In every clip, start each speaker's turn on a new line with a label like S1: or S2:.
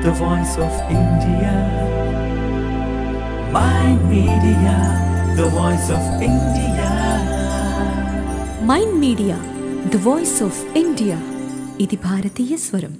S1: the voice of India. My media, the voice of India.
S2: Mind media the voice of India ఇది భారతీయ స్వరం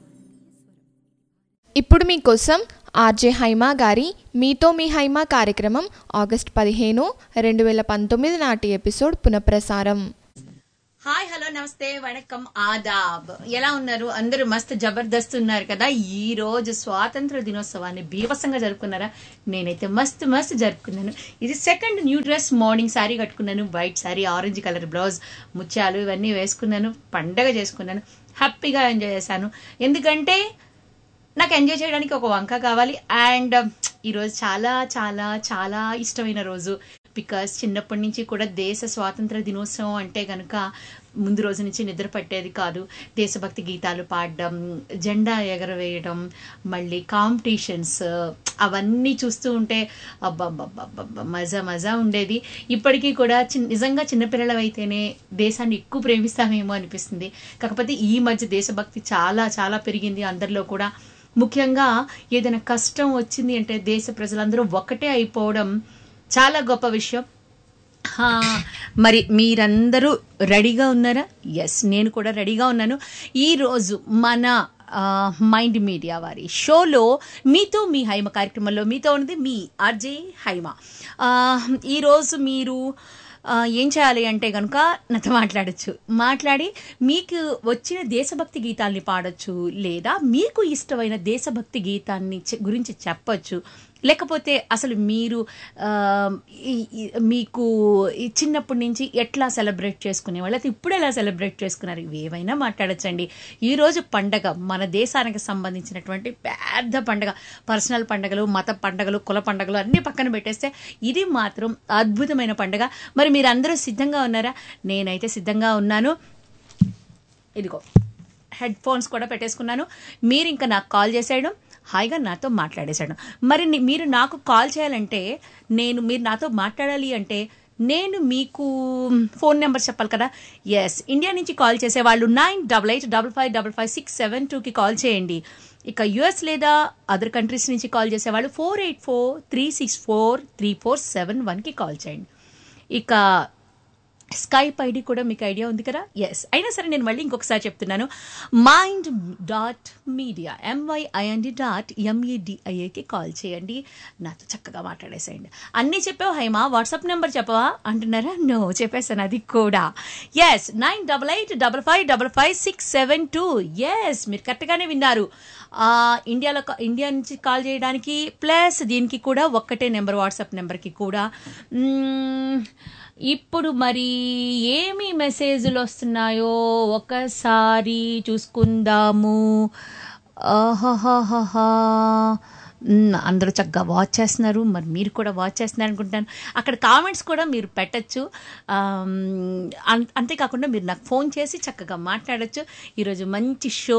S3: ఇప్పుడు మీకోసం RJ Haima గారి మీతో మీ హైమా కార్యక్రమం ఆగస్ట్ పదిహేను రెండు వేల పంతొమ్మిది నాటి ఎపిసోడ్ పునఃప్రసారం
S4: హాయ్ హలో నమస్తే వణకం ఆదాబ్ ఎలా ఉన్నారు అందరూ మస్తు జబర్దస్త్ ఉన్నారు కదా ఈ రోజు స్వాతంత్ర దినోత్సవాన్ని బీభత్సంగా జరుపుకున్నారా నేనైతే మస్తు మస్తు జరుపుకున్నాను ఇది second new dress morning sari కట్టుకున్నాను white sari orange colour blouse ముత్యాలు ఇవన్నీ వేసుకున్నాను పండగ చేసుకున్నాను హ్యాపీగా ఎంజాయ్ చేశాను ఎందుకంటే నాకు ఎంజాయ్ చేయడానికి ఒక వంక కావాలి అండ్ ఈరోజు చాలా చాలా చాలా ఇష్టమైన రోజు బికాస్ చిన్నప్పటి నుంచి కూడా దేశ స్వాతంత్ర దినోత్సవం అంటే కనుక ముందు రోజు నుంచి నిద్ర పట్టేది కాదు దేశభక్తి గీతాలు పాడడం జెండా ఎగరవేయడం మళ్ళీ కాంపిటీషన్స్ అవన్నీ చూస్తూ ఉంటే అబ్బబ్బబ్బబ్బబ్బ మజా మజా ఉండేది ఇప్పటికీ కూడా చిన్ నిజంగా చిన్నపిల్లలు అయితేనే దేశాన్ని ఎక్కువ ప్రేమిస్తామేమో అనిపిస్తుంది కాకపోతే ఈ మధ్య దేశభక్తి చాలా చాలా పెరిగింది అందరిలో కూడా ముఖ్యంగా ఏదైనా కష్టం వచ్చింది అంటే దేశ ప్రజలందరూ ఒకటే అయిపోవడం చాలా గొప్ప విషయం హా, మరి మీరందరూ రెడీగా ఉన్నారా ఎస్ నేను కూడా రెడీగా ఉన్నాను ఈరోజు మన ఆ, మైండ్ మీడియా వారి షోలో మీతో మీ హైమ కార్యక్రమంలో మీతో ఉన్నది మీ ఆర్జే హైమ ఆ, ఈరోజు మీరు ఆ, ఏం చేయాలి అంటే కనుక నాతో మాట్లాడచ్చు మాట్లాడి మీకు వచ్చిన దేశభక్తి గీతాల్ని పాడొచ్చు లేదా మీకు ఇష్టమైన దేశభక్తి గీతాన్ని చె- గురించి చెప్పొచ్చు లేకపోతే అసలు మీరు ఆ, ఈ- ఈ- మీకు ఈ చిన్నప్పటి నుంచి ఎట్లా సెలబ్రేట్ చేసుకునేవాళ్ళు అయితే ఇప్పుడు ఎలా సెలబ్రేట్ చేసుకున్నారు ఇవి ఏవైనా మాట్లాడచ్చండి ఈరోజు పండగ మన దేశానికి సంబంధించినటువంటి పెద్ద పండగ పర్సనల్ పండగలు మత పండగలు కుల పండగలు అన్ని పక్కన పెట్టేస్తే ఇది మాత్రం అద్భుతమైన పండగ మరి మీరందరూ సిద్ధంగా ఉన్నారా నేనైతే సిద్ధంగా ఉన్నాను ఇదిగో హెడ్ ఫోన్స్ కూడా పెట్టేసుకున్నాను మీరు ఇంకా నాకు కాల్ చేసేయడం హాయిగా నాతో మాట్లాడేసాడు మరి ని- మీరు నాకు కాల్ చేయాలంటే నేను మీరు నాతో మాట్లాడాలి అంటే నేను మీకు ఫోన్ నెంబర్ చెప్పాలి కదా ఎస్ ఇండియా నుంచి కాల్ చేసే వాళ్ళు nine double eight double five double five six seven టూకి కాల్ చేయండి ఇక యుఎస్ లేదా అదర్ కంట్రీస్ నుంచి కాల్ చేసేవాళ్ళు four eight four three six four three four seven వన్కి కాల్ చేయండి ఇక స్కైప్ ఐడి కూడా మీకు ఐడియా ఉంది కదా ఎస్ అయినా సరే నేను మళ్ళీ ఇంకొకసారి చెప్తున్నాను mind dot media M Y I N D dot ఎంఈడిఐఏకి కాల్ చేయండి నాతో చక్కగా మాట్లాడేసేయండి అన్నీ చెప్పావు హైమా వాట్సాప్ నెంబర్ చెప్పవా అంటున్నారా నో చెప్పేసాను అది కూడా yes nine double eight double five double five six seven two yes మీరు కరెక్ట్గానే విన్నారు ఆ, ఇండియాలో కా- ఇండియా నుంచి కాల్ చేయడానికి ప్లస్ దీనికి కూడా ఒక్కటే నెంబర్ వాట్సాప్ నెంబర్కి కూడా మ్మ్, ఇప్పుడు మరి ఏమి మెసేజ్లు వస్తున్నాయో ఒకసారి చూసుకుందాము ఆహాహాహాహా. మ్, అందరూ చక్కగా వాచ్ చేస్తున్నారు మరి మీరు కూడా వాచ్ చేస్తున్నారు అనుకుంటాను అక్కడ కామెంట్స్ కూడా మీరు పెట్టచ్చు ఆమ్, అం- అంతేకాకుండా మీరు నాకు ఫోన్ చేసి చక్కగా మాట్లాడచ్చు ఈరోజు మంచి షో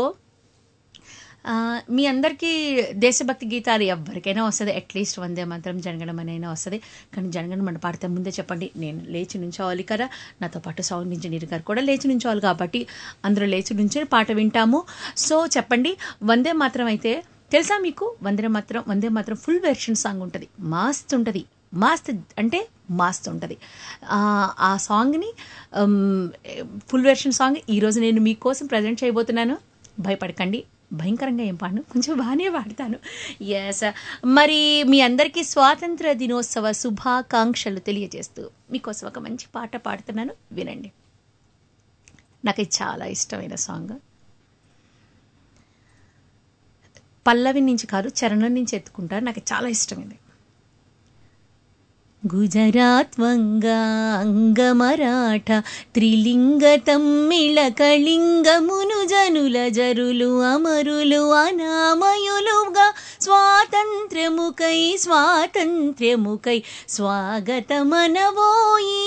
S4: ఆ, మీ అందరికీ దేశభక్తి గీతాలు ఎవరికైనా వస్తుంది అట్లీస్ట్ వందే మాత్రం జనగణమనైనా వస్తుంది కానీ జనగణమన పాడితే ముందే చెప్పండి నేను లేచి నుంచోవాలి కదా నాతో పాటు సౌండ్ ఇంజనీర్ గారు కూడా లేచి నుంచోవాలి కాబట్టి అందరూ లేచి నుంచే పాట వింటాము సో చెప్పండి వందే మాత్రం అయితే తెలుసా మీకు వందే మాత్రం వందే మాత్రం ఫుల్ వెర్షన్ సాంగ్ ఉంటుంది మాస్త్ ఉంటుంది మాస్త్ అంటే మాస్త్ ఉంటుంది ఆ, ఆ సాంగ్ని ఫుల్ వెర్షన్ సాంగ్ ఈరోజు నేను మీకోసం ప్రజెంట్ చేయబోతున్నాను భయపడకండి భయంకరంగా ఏం పాడను కొంచెం బాగానే పాడతాను ఎస్ మరి మీ అందరికీ స్వాతంత్ర దినోత్సవ శుభాకాంక్షలు తెలియజేస్తూ మీకోసం ఒక మంచి పాట పాడుతున్నాను వినండి నాకు ఇది చాలా ఇష్టమైన సాంగ్ పల్లవి నుంచి కాదు చరణం నుంచి ఎత్తుకుంటారు నాకు చాలా ఇష్టమైంది గుజరాత్ వంగ అంగమరాఠ త్రిలింగ తమ్మిళ కళింగమును జనుల జరులు అమరులు అనామయులుగా స్వాతంత్ర్యముకై స్వాతంత్ర్యముకై స్వాగతమనవోయి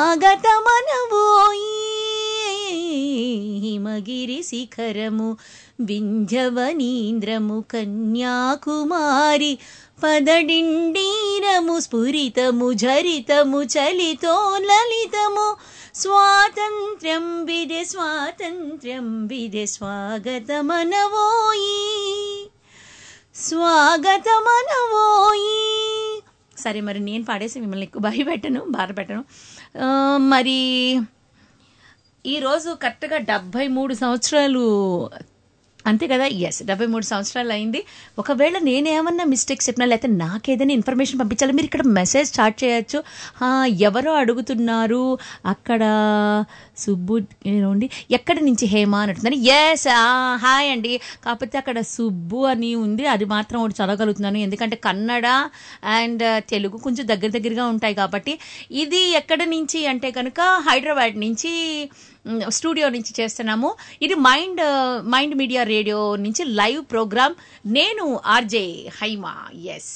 S4: స్వాగతమనవోయి హిమగిరి శిఖరము వింధ్యవనీంద్రము కన్యాకుమారి పదడిండీరము స్ఫురితము జరితము చలితో లలితము స్వాతంత్ర్యం విదే స్వాతంత్ర్యం విదే స్వాగతమనవోయి స్వాగతమనవోయి సరే మరి నేను పాడేసి మిమ్మల్ని ఎక్కువ భయపెట్టను బాధ పెట్టను ఆ, మరి ఈరోజు కరెక్ట్గా డెబ్భై మూడు సంవత్సరాలు అంతే కదా ఎస్ డెబ్బై మూడు సంవత్సరాలు అయింది ఒకవేళ నేనేమన్నా మిస్టేక్స్ చెప్పినా లేకపోతే నాకేదైనా ఇన్ఫర్మేషన్ పంపించాలి మీరు ఇక్కడ మెసేజ్ స్టార్ట్ చేయొచ్చు ఆ, ఎవరో అడుగుతున్నారు అక్కడ సుబ్బు ఏమండి ఎక్కడి నుంచి హేమ అని అంటున్నారు ఎస్ హాయ్ అండి కాకపోతే అక్కడ సుబ్బు అని ఉంది అది మాత్రం ఒకటి చదవగలుగుతున్నాను ఎందుకంటే కన్నడ అండ్ తెలుగు కొంచెం దగ్గర దగ్గరగా ఉంటాయి కాబట్టి ఇది ఎక్కడి నుంచి అంటే కనుక హైదరాబాద్ నుంచి మ్, స్టూడియో నుంచి చేస్తున్నాము ఇది మైండ్ మైండ్ మీడియా రేడియో నుంచి లైవ్ ప్రోగ్రామ్ నేను ఆర్జే హైమా ఎస్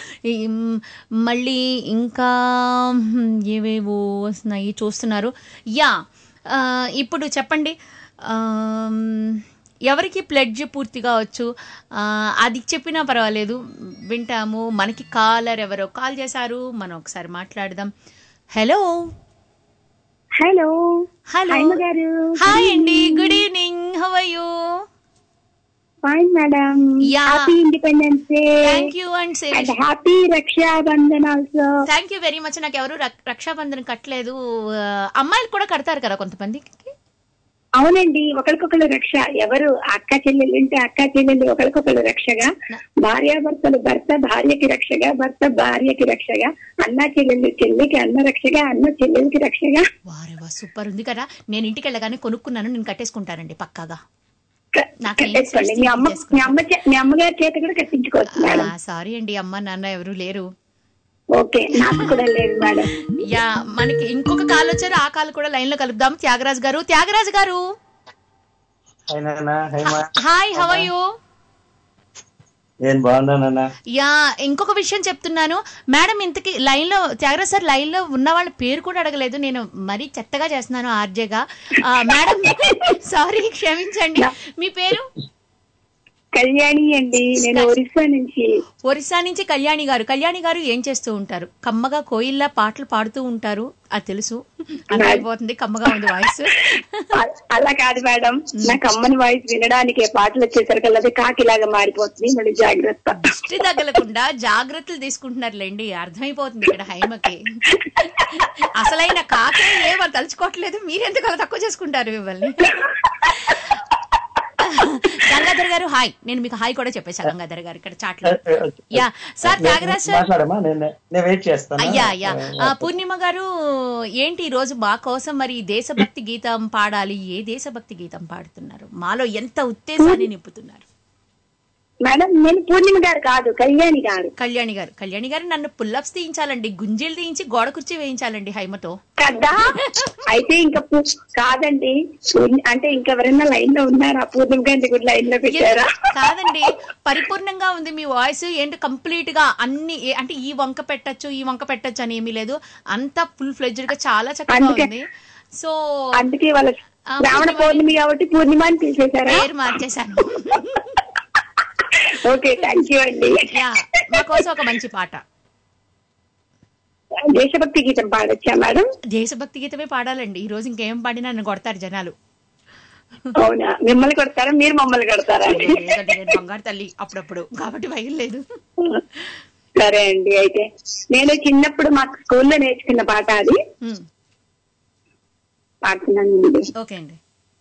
S4: మళ్ళీ ఇంకా మ్, ఏవేవో వస్తున్నాయి చూస్తున్నారు యా ఆ, ఇప్పుడు చెప్పండి ఆమ్, ఎవరికి ప్లెడ్జ్ పూర్తిగా వచ్చు ఆ, అది చెప్పినా పర్వాలేదు వింటాము మనకి కాలర్ ఎవరో కాల్ చేశారు మనం ఒకసారి మాట్లాడదాం హలో
S5: హలో
S4: హలో
S5: హైమ గారు
S4: హాయ్ అండి good evening how are you
S5: fine madam
S4: Yeah.
S5: Happy independence day
S4: thank you and same
S5: and happy Rakshabandhan also
S4: thank you very much నాకు ఎవరు రక్- రక్షాబంధన్ కట్టలేదు ఆ, అమ్మాయిలు కూడా కడతారు కదా కొంతమందికి
S5: అవునండి ఒకరికొకరు రక్ష ఎవరు అక్క చెల్లెలు ఉంటే అక్క చెల్లెలు ఒకరికొకరు రక్షగా భార్యాభర్తలు భర్త భార్యకి రక్షగా భర్త భార్యకి రక్షగా అన్న చెల్లెలు చెల్లికి అన్న రక్షగా అన్న చెల్లెలకి రక్షగా
S4: వారే వా సూపర్ ఉంది కదా నేను ఇంటికి వెళ్ళగానే కొనుక్కున్నాను నేను కట్టేసుకుంటానండి పక్కాగా
S5: క-
S4: నాకు
S5: కట్టేసుకోండి మీ అమ్మ మీ అమ్మ చే- మీ అమ్మగారి చేత కూడా కట్టించుకోవచ్చు మేడం
S4: సారీ అండి అమ్మ నాన్న ఎవరు లేరు
S5: ఓకే నాకు కూడా లేదు మేడం
S4: యా మనకి ఇంకొక కాల్ వచ్చారు ఆ కాల్ కూడా లైన్ లో కలుపుదాం త్యాగరాజ్ గారు త్యాగరాజ్ గారు
S6: హాయ్ నాన్న హాయ్ మా
S4: హాయ్ హవ్ ఆర్ యూ
S6: నేను బాగున్నానన్న
S4: యా ఇంకొక విషయం చెప్తున్నాను మేడం ఇంతకి లైన్ లో త్యాగరాజ్ సార్ లైన్ లో ఉన్న వాళ్ళ పేరు కూడా అడగలేదు నేను మరీ చెత్తగా చేస్తున్నాను ఆర్జేగా ఆ, మేడం సారీ క్షమించండి మీ పేరు
S5: కళ్యాణి అండి నేను ఒరిస్సా నుంచి
S4: ఒరిస్సా నుంచి కళ్యాణి గారు కళ్యాణి గారు ఏం చేస్తూ ఉంటారు కమ్మగా కోయిల్లా పాటలు పాడుతూ ఉంటారు అది తెలుసు అర్థమైపోతుంది కమ్మగా ఉంది వాయిస్
S5: అ- అలా కాదు మేడం నాకు అమ్మని వాయిస్ వినడానికి పాటలు వచ్చేసరికి అది కాకిలాగా మారిపోతుంది మళ్ళీ జాగ్రత్త
S4: దృష్టి తగలకుండా జాగ్రత్తలు తీసుకుంటున్నారులేండి అర్థమైపోతుంది ఇక్కడ హైమకి అసలైన కాకే ఏమో తలుచుకోవట్లేదు మీరెందుకు అలా తక్కువ చేసుకుంటారు మిమ్మల్ని గంగాధర్ గారు హాయ్ నేను మీకు హాయ్ కూడా చెప్పేశా గంగాధర్ గారు ఇక్కడ చాట్లో యా సార్ త్యాగరాజ్ సార్
S6: మాట్లాడమ్మా నేను నేను వెయిట్ చేస్తాను
S4: అయ్యా అయ్యా ఆ, పూర్ణిమ గారు ఏంటి ఈ రోజు మా కోసం మరి దేశభక్తి గీతం పాడాలి ఏ దేశభక్తి గీతం పాడుతున్నారు మాలో ఎంత ఉత్తేజాన్ని నింపుతున్నారు
S5: మేడం నేను పూర్ణిమ గారు కాదు కళ్యాణి గారు
S4: కళ్యాణి గారు కళ్యాణి గారు నన్ను పుల్లప్స్ తీయించాలండి గుంజీలు తీయించి గోడ కుర్చీ వేయించాలండి హైమతో
S5: కదా అయితే ఇంకా పు- కాదండి పూర్ణి- అంటే ఇంకెవరైనా లైన్ లో ఉన్నారా పూర్ణిమ గారిని కూడా లైన్ లో పెట్టారా
S4: కాదండి పరిపూర్ణంగా ఉంది మీ వాయిస్ ఏంటి కంప్లీట్ గా అన్ని ఏ- అంటే ఈ వంక పెట్టచ్చు ఈ వంక పెట్టచ్చు అని ఏమీ లేదు అంతా ఫుల్ ఫ్లెడ్జ్డ్ గా చాలా చక్కగా
S5: అందుకే-
S4: ఉంది సో
S5: అందుకే వాళ్ళ
S4: ఆ,
S5: శ్రావణ
S4: పూర్ణిమ
S5: పౌర్ణమి కాబట్టి పూర్ణిమ అని పిలిచేశారా
S4: పేరు మార్చేశాను
S5: ఓకే థ్యాంక్ యూ అండి
S4: యా మా కోసం ఒక మంచి పాట
S5: దేశభక్తి గీతం పాడొచ్చా మేడం
S4: దేశభక్తి గీతమే పాడాలండి ఈ రోజు ఇంకేం పాడినా నన్ను కొడతారు జనాలు
S5: అవునా మిమ్మల్ని కొడతారా మీరు మమ్మల్ని కొడతారా
S4: ఎందుకంటే నేను బంగారు తల్లి అప్పుడప్పుడు కాబట్టి భయం లేదు
S5: సరే అండి అయితే నేను చిన్నప్పుడు మాకు స్కూల్లో నేర్చుకున్న పాట అది
S4: ఉమ్,
S5: పాడుతున్నానండి
S4: ఓకే అండి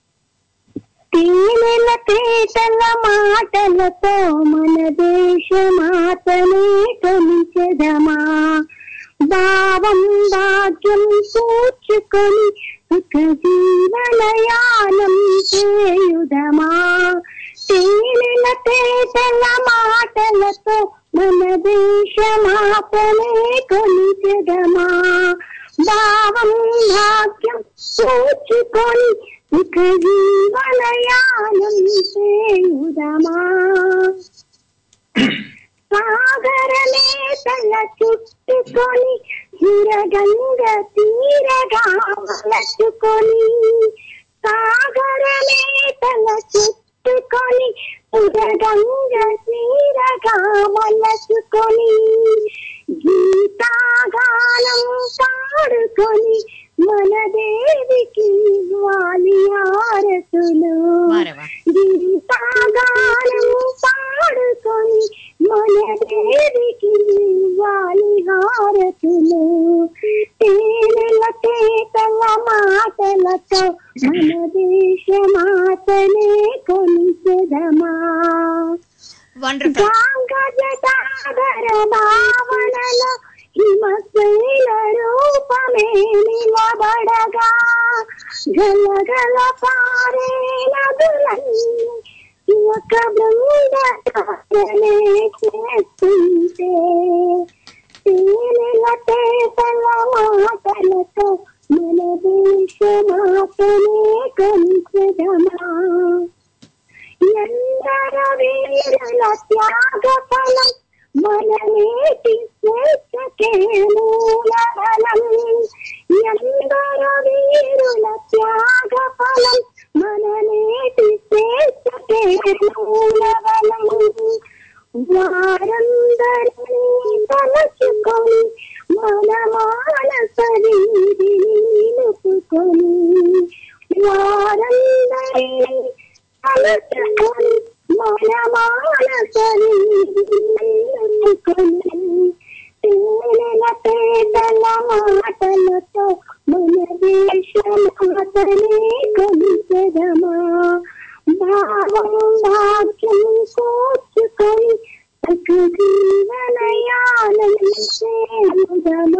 S5: తేనెల తేటల మాటలతో మన దేశమాతనే తొలిచెదమా భావం భాగ్యం కూర్చుకొని సుఖ జీవనయానం చేయుదమా తేనెల తేటల మాటలతో మన దేశమాతనే కొలిచెదమా భావం భాగ్యం కూర్చుకొని సుఖ జీవనయానం చేయుదమా సాగరమే తల చుట్టుకొని హిరగంగ తీరగా మలచుకొని సాగరమే తల చుట్టు పెట్టుకొని సురగంగ తీరగా మనసుకొని గీతాగానం పాడుకొని మన దేవికి వాలి ఆరతులు
S4: వారేవా.
S5: గీతాగానం పాడుకొని మన దేవికి వాలి హారతులు తేనెల తేటల మాటలతో మన దేశ మాతనే కొలిచెదమా
S4: వండర్ఫుల్
S5: గాంగజటాధర భావనలో హిమశైల రూపమే నిలబడగా గలగల పారే నదులన్నీ ఒక బృందనే చేస్తుంటే తేనెల తేటల మాటలతో మన దేశ మాతనే కొంచెదమా ఎందర వీరుల త్యాగ ఫలం మన నేటి స్వేచ్ఛకే మూలబలం ఎందర వీరుల త్యాగ ఫలం మన నేటి స్వేచ్ఛకే మూలబలం వారందరినీ తలచుకొని మన మానస నిలుపుకొని వారందరినీ తలచుకొని మన మానస నిలుపుకొని తేనెల పేదల మాటలతో మన దేశమాతనే కొలిచెదమా భావం భాగ్యం కోర్చుకొని సక జీవనయానమా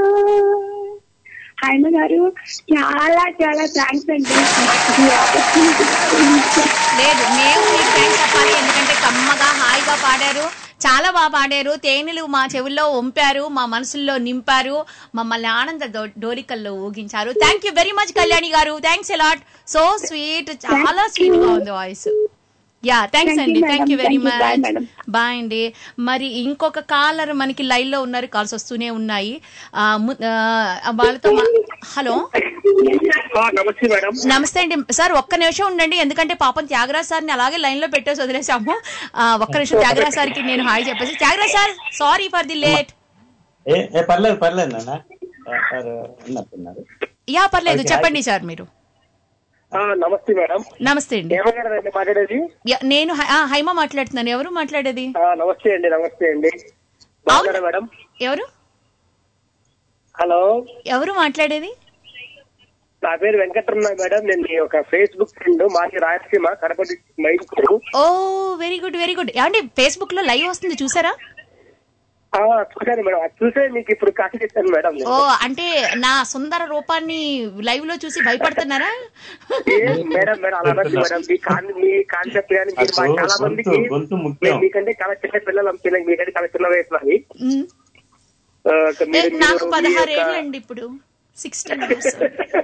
S5: హైమ గారు చాలా చాలా థ్యాంక్స్ అండి ఈ opportunity ఇచ్చారు.
S4: లేదు మేము మీకు థ్యాంక్స్ చెప్పాలి ఎందుకంటే కమ్మగా హాయిగా పాడారు చాలా బాగా పాడారు తేనెలు మా చెవుల్లో వంపారు మా మనసుల్లో నింపారు మమ్మల్ని ఆనంద దో- డోలికల్లో ఊగించారు thank you very much Kalyani గారు థ్యాంక్స్ ఎలాట్ సో స్వీట్ చాలా స్వీట్ గా ఉంది voice yeah thanks
S5: Thank you,
S4: అండి thank you
S5: madam.
S4: Very
S5: Thank you. Bye,
S4: much
S5: madam.
S4: Bye అండి మరి ఇంకొక కాలర్ మనకి లైన్ లో ఉన్నారు కాల్స్ వస్తూనే ఉన్నాయి ఆ, ము- ఆ, వాళ్ళతో మా- హలో
S7: నమస్తే మేడం
S4: నమస్తే అండి సార్ ఒక్క నిమిషం ఉండండి ఎందుకంటే పాపం త్యాగరాజ్ సార్ని అలాగే లైన్ లో పెట్టేసి వదిలేసాము ఆ, ఒక్క నిమిషం త్యాగరాజ్ సార్కి నేను హాయ్ చెప్పేసి Thyagaraj sir sorry for the late
S6: ఏ ఏ పర్లేదు పర్లేదు నాన్న ఆ, సార్ ఉన్నట్టున్నారు
S4: యా పర్లేదు చెప్పండి సార్ మీరు
S7: ఆ, నమస్తే మేడం
S4: నమస్తే అండి
S7: ఏమన్నారండి మాట్లాడేది
S4: యా- నేను హై- ఆ, హైమ మాట్లాడుతున్నాను ఎవరు మాట్లాడేది
S7: ఆ, నమస్తే అండి నమస్తే అండి బాగున్నారా మేడం
S4: ఎవరు
S7: హలో
S4: ఎవరు మాట్లాడేది
S7: నా పేరు వెంకటరమణ మేడం నేను మీ ఒక ఫేస్బుక్ ఫ్రెండ్ మాది Rayalaseema Kadapa district Mydukur
S4: oh very good very good ఏమండి ఫేస్బుక్ లో లైవ్ వస్తుంది చూసారా
S7: ఆ, చూశాను మేడం అది చూసే మీకు ఇప్పుడు కాఫీ చేస్తాను మేడం
S4: ఓ అంటే నా సుందర రూపాన్ని లైవ్ లో చూసి భయపడుతున్నారా
S7: ఏ, మేడం మేడం అలా అనొద్దు మేడం మీ కాన్ మీ కాన్సెప్ట్ కానీ మీరు మా
S6: అసలు
S7: చాలా మందికి
S6: గొంతు- గొంతు ముఖ్యం.
S7: మేము మీకంటే చాలా చిన్న పిల్లలు పిల్లలు మీకంటే చాలా చిన్న వయసు నాది
S4: మ్.
S7: ఆ, మీరు-
S4: ఏ, నాకు
S7: మీరు మీ
S4: పదహారు
S7: యొక్క-
S4: ఏళ్ళండి ఇప్పుడు సిక్స్టీన్ ఇయర్స్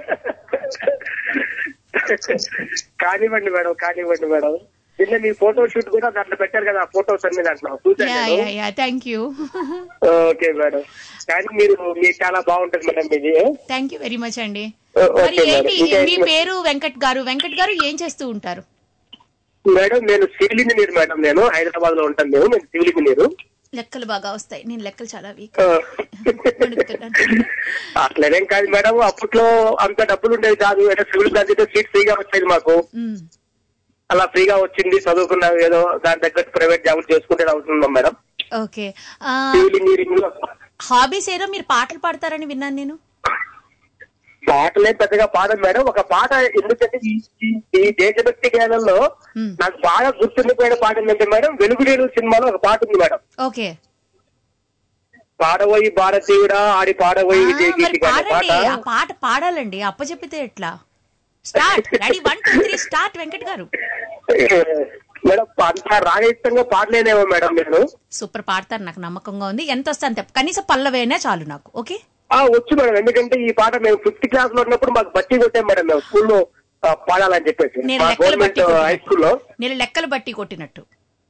S7: కానివ్వండి మేడం కానివ్వండి మేడం నిన్న మీ ఫోటో షూట్ కూడా దాంట్లో పెట్టారు కదా ఆ ఫోటోస్ అన్ని దాంట్లో చూసాను
S4: యా
S7: నేను.
S4: Yeah yeah thank you
S7: okay madam కానీ మీరు మీరు చాలా బాగుంటుంది మేడం మీది
S4: థ్యాంక్ యూ వెరీ మచ్ అండి
S7: ఓ,
S4: మరి
S7: ఓకే
S4: ఏంటి
S7: మేడం. ఇంకా
S4: మీ
S7: ఏంటి?
S4: పేరు వెంకట్ గారు వెంకట్ గారు ఏం చేస్తూ ఉంటారు
S7: మేడం నేను సివిల్ ఇంజనీర్ మేడం నేను హైదరాబాద్ లో ఉంటాను నేను నేను సివిల్ ఇంజనీర్
S4: లెక్కలు బాగా వస్తాయి నేను లెక్కలు చాలా వీక్
S7: ఆ.
S4: అడుగుతున్నాను.
S7: అట్లనేం కాదు మేడం అప్పట్లో అంత డబ్బులు ఉండేది కాదు ఏదో సివిల్ చదివితే సీట్ ఫ్రీగా వచ్చేది మాకు
S4: మ్.
S7: అలా ఫ్రీగా వచ్చింది చదువుకున్నాం ఏదో దాని తగ్గట్టు ప్రైవేట్ జాబ్ చేసుకుంటే అవుతున్నాం మేడం
S4: ఓకే ఆ,
S7: సివిల్ ఇంజనీరింగ్ లో
S4: హాబీస్ ఏదో మీరు పాటలు పాడతారని విన్నాను నేను
S7: పాటలే పెద్దగా పాడను మేడం ఒక పాట ఎందుకంటే ఈ- ఈ- ఈ దేశభక్తి గానంలో
S4: Hmm.
S7: నాకు బాగా గుర్తుండిపోయిన పాట ఏంటంటే మేడం వెలుగులేరు సినిమాలో ఒక పాట ఉంది మేడం
S4: ఓకే
S7: పాడబోయి భారతీయుడా ఆడి పాడబోయి
S4: ఆ,
S7: విజయ
S4: మరి
S7: గీతి గాన
S4: పాడండి
S7: పాట
S4: ఆ పాట పాడాలండి అప్పచెప్పితే ఎట్లా start ready one two three start Venkat గారు
S7: మేడం అంత రాగయుక్తంగా పాడలేనేమో మేడం నేను
S4: సూపర్ పాడతారు నాకు నమ్మకంగా ఉంది ఎంత వస్తే అంత కనీసం పల్లవైనా చాలు నాకు ఓకే
S7: ఆ వచ్చు మేడం ఎందుకంటే ఈ పాట మేము ఫిఫ్త్ క్లాస్ లో ఉన్నప్పుడు మాకు బట్టి కొట్టాం మేడం మేము స్కూల్లో ఆ, పాడాలని చెప్పేసి
S4: నేను
S7: మా
S4: లెక్కలు
S7: గవర్నమెంట్
S4: బట్టి
S7: హై
S4: కొట్టినట్టు
S7: స్కూల్లో
S4: నేను లెక్కలు బట్టి కొట్టినట్టు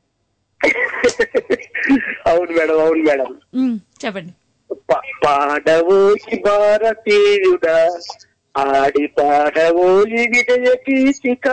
S7: అవును మేడం అవును మేడం
S4: మ్, చెప్పండి
S7: పా- పాడవోయి భారతీయుడా ఆడి పాడవోయి విజయ కీచిక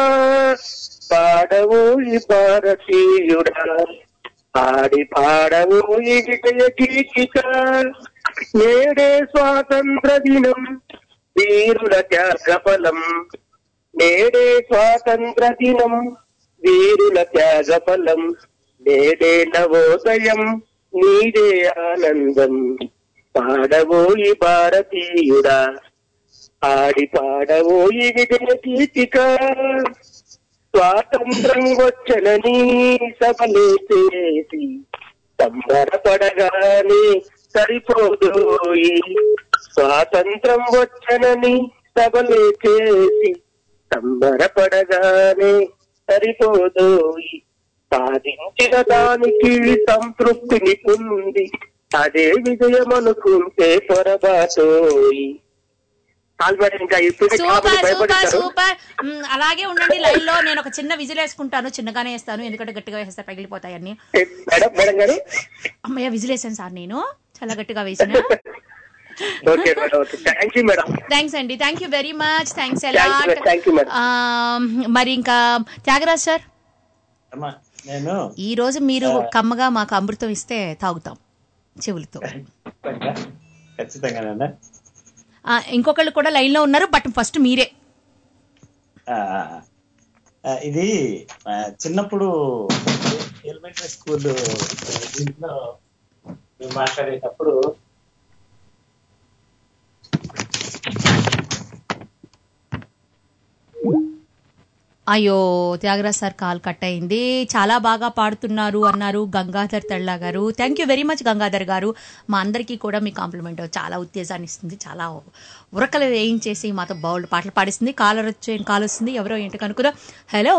S7: పాడవోయి భారతీయుడా ఆడి పాడవోయి విజయ కీచిక నేడే స్వాతంత్ర దినం వీరుల త్యాగ ఫలం నేడే స్వాతంత్ర దినం వీరుల త్యాగ ఫలం నేడే నవోదయం నీదే ఆనందం పాడవోయి భారతీయుడా ఆడి పాడవోయి విజయ గీతిక స్వాతంత్రం వచ్చనని సభలే చేసి సంబరపడగానే సరిపోదోయి స్వాతంత్రం వచ్చనని సభలే చేసి సంబరపడగానే సరిపోదోయి సాధించిన దానికి సంతృప్తిని పొంది అదే విజయం అనుకుంటే పొరపాటోయి ఆల్రెడీ ఇంకా ఇప్పుడు
S4: సూపర్ సూపర్
S7: భయపడతారు
S4: సూపర్ మ్, అలాగే ఉండండి లైన్ లో నేను ఒక చిన్న విజిల్ వేసుకుంటాను చిన్నగానే వేస్తాను ఎందుకంటే గట్టిగా వేస్తే పగిలిపోతాయి అన్ని
S7: ఏ, మేడం మేడం గారు
S4: అమ్మయ్య విజిల్ వేసాను సార్ నేను చాలా గట్టిగా వేసిన
S7: okay madam okay thank you madam
S4: thanks అండి thank you very much thanks
S7: Thank you, thank you, madam.
S4: మరి ఇంకా త్యాగరాజ్ సార్
S6: అమ్మా నేను
S4: ఈ రోజు మీరు కమ్మగా మాకు అమృతం ఇస్తే తాగుతాం చెవులతో
S6: ఖచ్చితంగా ఖచ్చితంగానండి
S4: ఆ, ఇంకొకళ్ళు కూడా లైన్ లో ఉన్నారు బట్ ఫస్ట్ మీరే
S6: ఆ, ఆ, ఇది ఆ, చిన్నప్పుడు ఎలిమెంటరీ స్కూల్ దీంట్లో మేము మాట్లాడేటప్పుడు
S4: అయ్యో త్యాగరాజ్ సార్ కాల్ కట్ అయింది చాలా బాగా పాడుతున్నారు అన్నారు గంగాధర్ తళ్ళ గారు thank you very much Gangadhar గారు మా అందరికీ కూడా మీ కాంప్లిమెంట్ చాలా ఉత్తేజాన్ని ఇస్తుంది చాలా ఉరకలు వేయించేసి మాతో బౌల్డ్ పాటలు పాడిస్తుంది కాలర్ వచ్చే కాల్ వస్తుంది ఎవరో ఏంటి కనుక్కురా హలో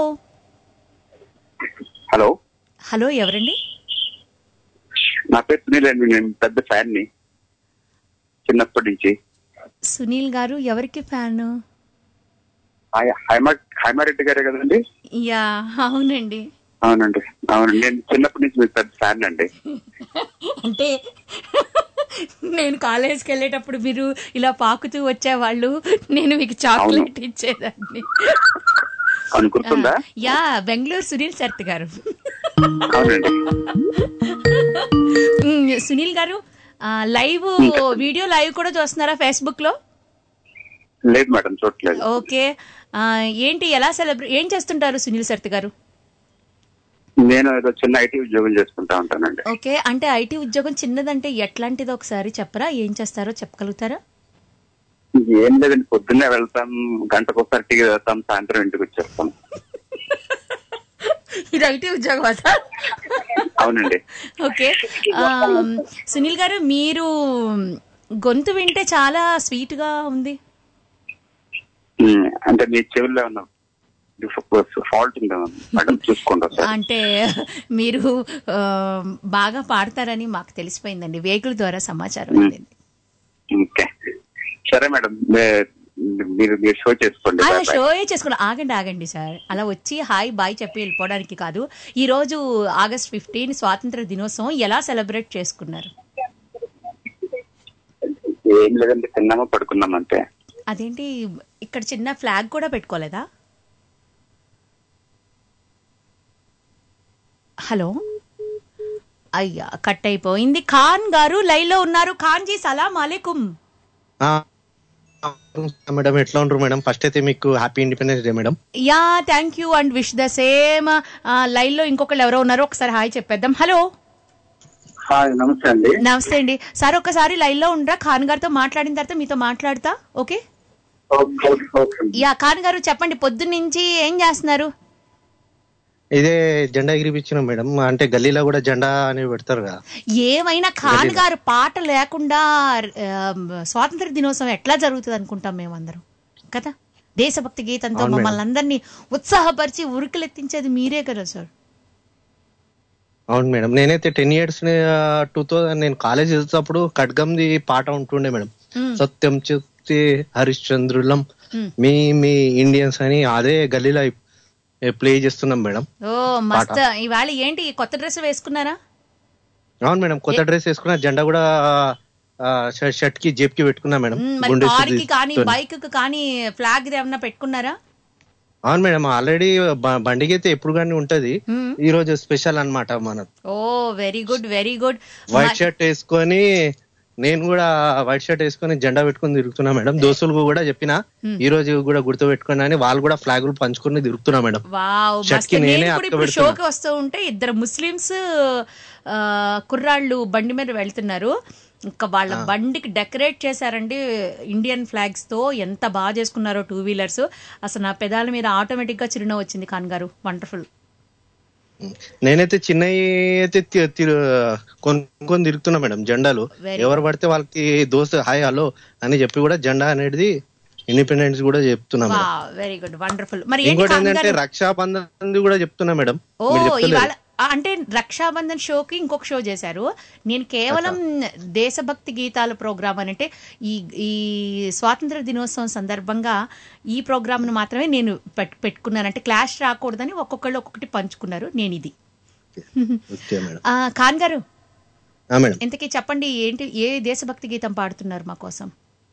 S8: హలో
S4: హలో ఎవరండి
S8: నా పేరు సునీల్ అండి నేను పెద్ద ఫ్యాన్ ని చిన్నప్పటి నుంచి
S4: సునీల్ గారు ఎవరికి ఫ్యాన్
S8: హాయ్- హైమా హైమారెడ్డి గారే కదండి
S4: యా అవునండి
S8: అవునండి అవునండి నేను చిన్నప్పటి నుంచి మీకు పెద్ద ఫ్యాన్ అండి
S4: అంటే నేను కాలేజ్కి వెళ్ళేటప్పుడు మీరు ఇలా పాకుతూ వచ్చేవాళ్ళు నేను మీకు చాక్లెట్ ఇచ్చేదాన్ని
S8: అవును గుర్తుందా
S4: యా బెంగళూరు సునీల్ శర్త్ గారు
S8: అవునండి
S4: మ్, సునీల్ గారు ఆ, లైవ్ వీడియో లైవ్ కూడా చూస్తున్నారా ఫేస్బుక్ లో
S8: లేదు మేడం చూడలేదు
S4: ఓకే ఆ, ఏంటి ఎలా సెలబ్రేట్ ఏం చేస్తుంటారు సునీల్ శర్త్ గారు
S8: నేను ఏదో చిన్న ఐటీ ఉద్యోగం చేసుకుంటా ఉంటానండి
S4: ఓకే అంటే ఐటీ ఉద్యోగం చిన్నదంటే ఎట్లాంటిదో ఒకసారి చెప్పరా ఏం చేస్తారో చెప్పగలుగుతారా
S8: ఏం లేదండి పొద్దున్నే వెళ్తాం గంటకు ఒకసారి టీ వెళ్తాం సాయంత్రం ఇంటికి వచ్చేస్తాం
S4: ఇది ఐటీ ఉద్యోగం సార్
S8: అవునండి
S4: ఓకే ఆ, సునీల్ గారు మీరు గొంతు వింటే చాలా స్వీట్ గా ఉంది
S8: ఉమ్, అంటే మీ చెవుల్లో ఉన్న ఫాల్ట్ ఉంది మేడం చూసుకోండి ఒకసారి
S4: అంటే మీరు ఆ, బాగా పాడతారని మాకు తెలిసిపోయిందండి వేగుల ద్వారా సమాచారం అందింది
S8: ఓకే సరే మేడం మే- మీరు మీరు షో చేసుకోండి
S4: ఆ,
S8: బాయ్ బాయ్.
S4: షో ఏ చేసుకోండి ఆగండి ఆగండి సార్ అలా వచ్చి హాయ్ బాయ్ చెప్పి వెళ్ళిపోవడానికి కాదు ఈ రోజు ఆగస్ట్ ఫిఫ్టీన్ స్వాతంత్ర దినోత్సవం ఎలా సెలబ్రేట్ చేసుకున్నారు
S8: ఏం లేదండి తిన్నామా పడుకున్నాం అంతే
S4: అదేంటి ఇక్కడ చిన్న ఫ్లాగ్ కూడా పెట్టుకోలేదా హలో అయ్యా కట్ అయిపోయింది ఖాన్ గారు లైన్ లో ఉన్నారు ఖాన్ జీ సలాం అలైకుం
S9: ఆ, మేడం ఎట్లా ఉంటారు మేడం ఫస్ట్ అయితే మీకు happy independence day madam
S4: yeah thank you and wish the same line లో ఇంకొకళ్ళు ఎవరో ఉన్నారు ఒకసారి హాయ్ చెప్పేద్దాం హలో
S8: హాయ్ నమస్తే అండి
S4: నమస్తే అండి సార్ ఒక్కసారి లైన్ లో ఉండరా ఖాన్ గారితో మాట్లాడిన తర్వాత మీతో మాట్లాడతా okay
S8: okay okay
S4: yeah Khan గారు చెప్పండి పొద్దున్న నుంచి ఏం చేస్తున్నారు
S9: ఇదే జెండా ఎగిరిపించిన మేడం అంటే గల్లీలో కూడా జెండా అని పెడతారు కదా
S4: ఏమైనా ఖాన్ గారు పాట లేకుండా ఆ, స్వాతంత్ర దినోత్సవం ఎట్లా జరుగుతుంది అనుకుంటాం మేమందరం కదా దేశభక్తి గీతంతో
S9: అవును మేడం.
S4: మమ్మల్ని అందరినీ ఉత్సాహపరిచి ఉరుకులెత్తించేది మీరే కదా సార్
S9: అవును మేడం నేనైతే టెన్ ఇయర్స్ టూ థౌసండ్ నేను కాలేజ్ చదువుతున్నప్పుడు ఖడ్గంది పాట ఉంటుండే మేడం
S4: మ్మ్.
S9: సత్యం చెప్తే హరిశ్చంద్రులం
S4: మ్మ్.
S9: మీ మీ ఇండియన్స్ అని అదే గల్లీలో ప్లే చేస్తున్నాం మేడం
S4: ఓ మస్త్ ఇవాళ ఏంటి కొత్త డ్రెస్ వేసుకున్నారా
S9: అవును మేడం కొత్త డ్రెస్ వేసుకున్న జెండా కూడా షర్ట్ కి జేబ్ కి పెట్టుకున్నా మేడం
S4: మ్, మరి
S9: గుండె
S4: కార్ కి
S9: సుత్తి
S4: కానీ
S9: తోని.
S4: బైక్ కి కానీ ఫ్లాగ్ ఏమన్నా పెట్టుకున్నారా
S9: అవును మేడం ఆల్రెడీ బండికి అయితే ఎప్పుడు కానీ ఉంటది
S4: మ్.
S9: ఈ రోజు స్పెషల్ అన్నమాట మన
S4: ఓ very good very good
S9: white shirt వేసుకొని నేను కూడా వైట్ షర్ట్ వేసుకొని జెండా పెట్టుకొని తిరుగుతున్నా మేడం దోస్తులకు కూడా చెప్పిన ఈ రోజు కూడా గుర్తు పెట్టుకున్నా అని వాళ్ళు కూడా ఫ్లాగులు పంచుకొని తిరుగుతున్నా మేడం
S4: వావ్
S9: షర్ట్
S4: మస్తు
S9: కి
S4: నేను
S9: నేనే
S4: కూడా ఇప్పుడు
S9: అతకబెడుతున్నా.
S4: షోకి వస్తూ ఉంటే ఇద్దరు ముస్లిమ్స్ ఆ, కుర్రాళ్ళు బండి మీద వెళ్తున్నారు ఇంకా వాళ్ళ బండికి డెకరేట్ చేశారండి ఇండియన్ ఫ్లాగ్స్ తో ఎంత బాగా చేసుకున్నారో టూ వీలర్స్ అసలు నా పెదాల మీద ఆటోమేటిక్ గా చిరునవ్వు వచ్చింది ఖాన్ గారు వండర్ఫుల్
S9: నేనైతే చిన్నవి అయితే తి- తి- కొనుక్కొని తిరుగుతున్నా మేడం జెండాలు
S4: Very
S9: ఎవరు పడితే వాళ్ళకి దోస్తు హాయ్ హలో అని చెప్పి కూడా జెండా అనేది ఇండిపెండెన్స్ కూడా చెప్తున్నా
S4: వా
S9: మేడం
S4: వెరీ గుడ్ వండర్ఫుల్ మరి ఏంటి
S9: ఇంకోటి
S4: ఖాన్
S9: ఏంటంటే
S4: గారు
S9: రక్షాబంధన్ కూడా చెప్తున్నా మేడం
S4: ఓ
S9: మీరు చెప్తలేరు.
S4: ఇవాళ ఆ, అంటే రక్షాబంధన్ షోకి ఇంకొక షో చేశారు నేను కేవలం దేశభక్తి గీతాల ప్రోగ్రామ్ అని అంటే ఈ ఈ స్వాతంత్ర దినోత్సవం సందర్భంగా ఈ ప్రోగ్రామ్ ను మాత్రమే నేను పెట్- పెట్టుకున్నాను అంటే క్లాష్ రాకూడదని ఒక్కొక్కళ్ళు ఒక్కొక్కటి పంచుకున్నారు నేను ఇది
S9: ఓకే మేడం
S4: ఆ, ఖాన్ గారు
S9: ఆ, మేడం
S4: ఇంతకీ చెప్పండి ఏంటి ఏ దేశభక్తి గీతం పాడుతున్నారు మా కోసం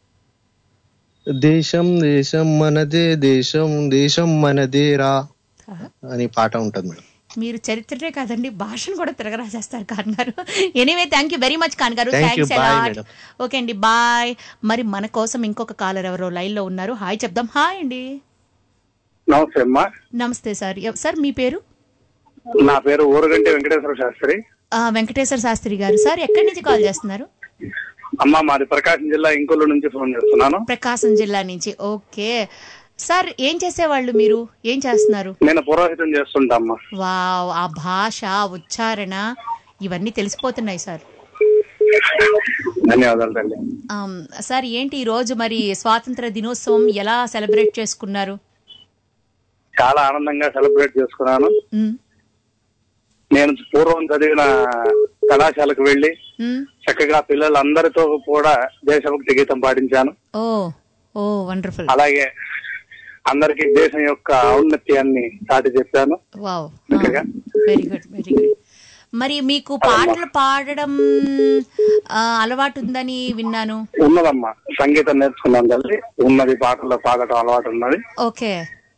S9: దేశం దేశం మనదే దేశం దేశం మనదేరా అని పాట ఉంటది మేడం
S4: మీరు చరిత్రనే కాదండి భాషను కూడా తిరగరాసేస్తారు ఖాన్ గారు anyway thank you very much Khan గారు
S9: Thank you.
S4: Thanks
S9: Bye,
S4: a lot
S9: madam.
S4: Okay అండి బాయ్ మరి మన కోసం ఇంకొక కాలర్ ఎవరో లైన్ లో ఉన్నారు హాయ్ చెప్దాం హాయ్ అండి
S7: నమస్తే అమ్మా
S4: నమస్తే సార్ ఎవ- సార్ మీ పేరు
S7: నా పేరు ఊరగంటి వెంకటేశ్వర శాస్త్రి
S4: ఆ, వెంకటేశ్వర శాస్త్రి గారు సార్ ఎక్కడి నుంచి కాల్ చేస్తున్నారు
S7: అమ్మా మాది ప్రకాశం జిల్లా ఇంకొల్లు నుంచి ఫోన్ చేస్తున్నాను
S4: ప్రకాశం జిల్లా నుంచి ఓకే సార్ ఏం చేసేవాళ్ళు మీరు ఏం చేస్తున్నారు
S7: నేను పురోహితం చేస్తుంటా అమ్మా
S4: వావ్ ఆ భాష ఆ ఉచ్చారణ ఇవన్నీ తెలిసిపోతున్నాయి సార్
S7: ధన్యవాదాలు తల్లి
S4: ఆమ్, సార్ ఏంటి ఈ రోజు మరి స్వాతంత్ర దినోత్సవం ఎలా సెలబ్రేట్ చేసుకున్నారు
S7: చాలా ఆనందంగా సెలబ్రేట్ చేసుకున్నాను
S4: మ్,
S7: నేను పూర్వం చదివిన కళాశాలకు వెళ్లి
S4: మ్.
S7: చక్కగా పిల్లలందరితో కూడా దేశభక్తి గీతం పాటించాను
S4: ఓ ఓ వండర్ఫుల్
S7: అలాగే అందరికీ దేశం యొక్క ఔన్నత్యాన్ని చాటి చెప్పాను
S4: వావ్
S7: చక్కగా
S4: వెరీ గుడ్ వెరీ గుడ్ మరి మీకు పాటలు పాడడం ఆ, అలవాటు ఉందని విన్నాను
S7: ఉన్నదమ్మా సంగీతం నేర్చుకున్నాను తల్లి ఉన్నది పాటల్లో పాడటం అలవాటు ఉన్నది
S4: ఓకే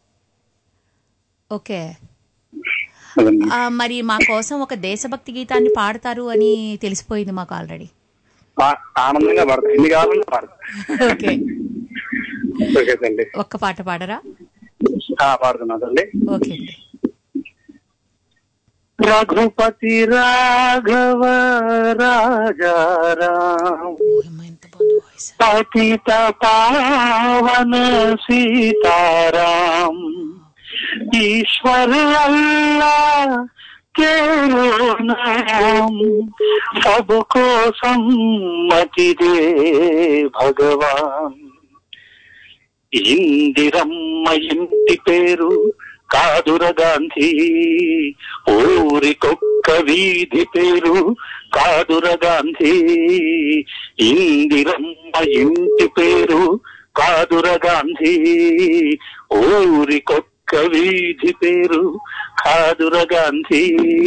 S4: ఓకే
S7: అదమ్మా.
S4: ఆ, మరి మా కోసం ఒక దేశభక్తి గీతాన్ని పాడతారు అని తెలిసిపోయింది మాకు ఆల్రెడీ
S7: ఆ- ఆనందంగా పడతాయి ఎన్ని కావాలన్నా పడతాయి
S4: ఓకే
S7: ఓకే తల్లి
S4: ఒక్క పాట పాడరా
S7: ఆ, పాడుతున్నా తల్లి
S4: ఓకే అండి
S7: రఘుపతి రాఘవ రాజారాం పతిత పావన సీతారాం ఈశ్వర అల్లాह तेरो नाम सबको सम्मति दे భగవాన్ ఇందిరమ్మ ఇంటి పేరు కాదుర గాంధీ ఊరికొక్క వీధి పేరు కాదుర గాంధీ ఇందిరమ్మ ఇంటి పేరు కాదుర గాంధీ ఊరికొక్క వీధి పేరు కాదుర గాంధీ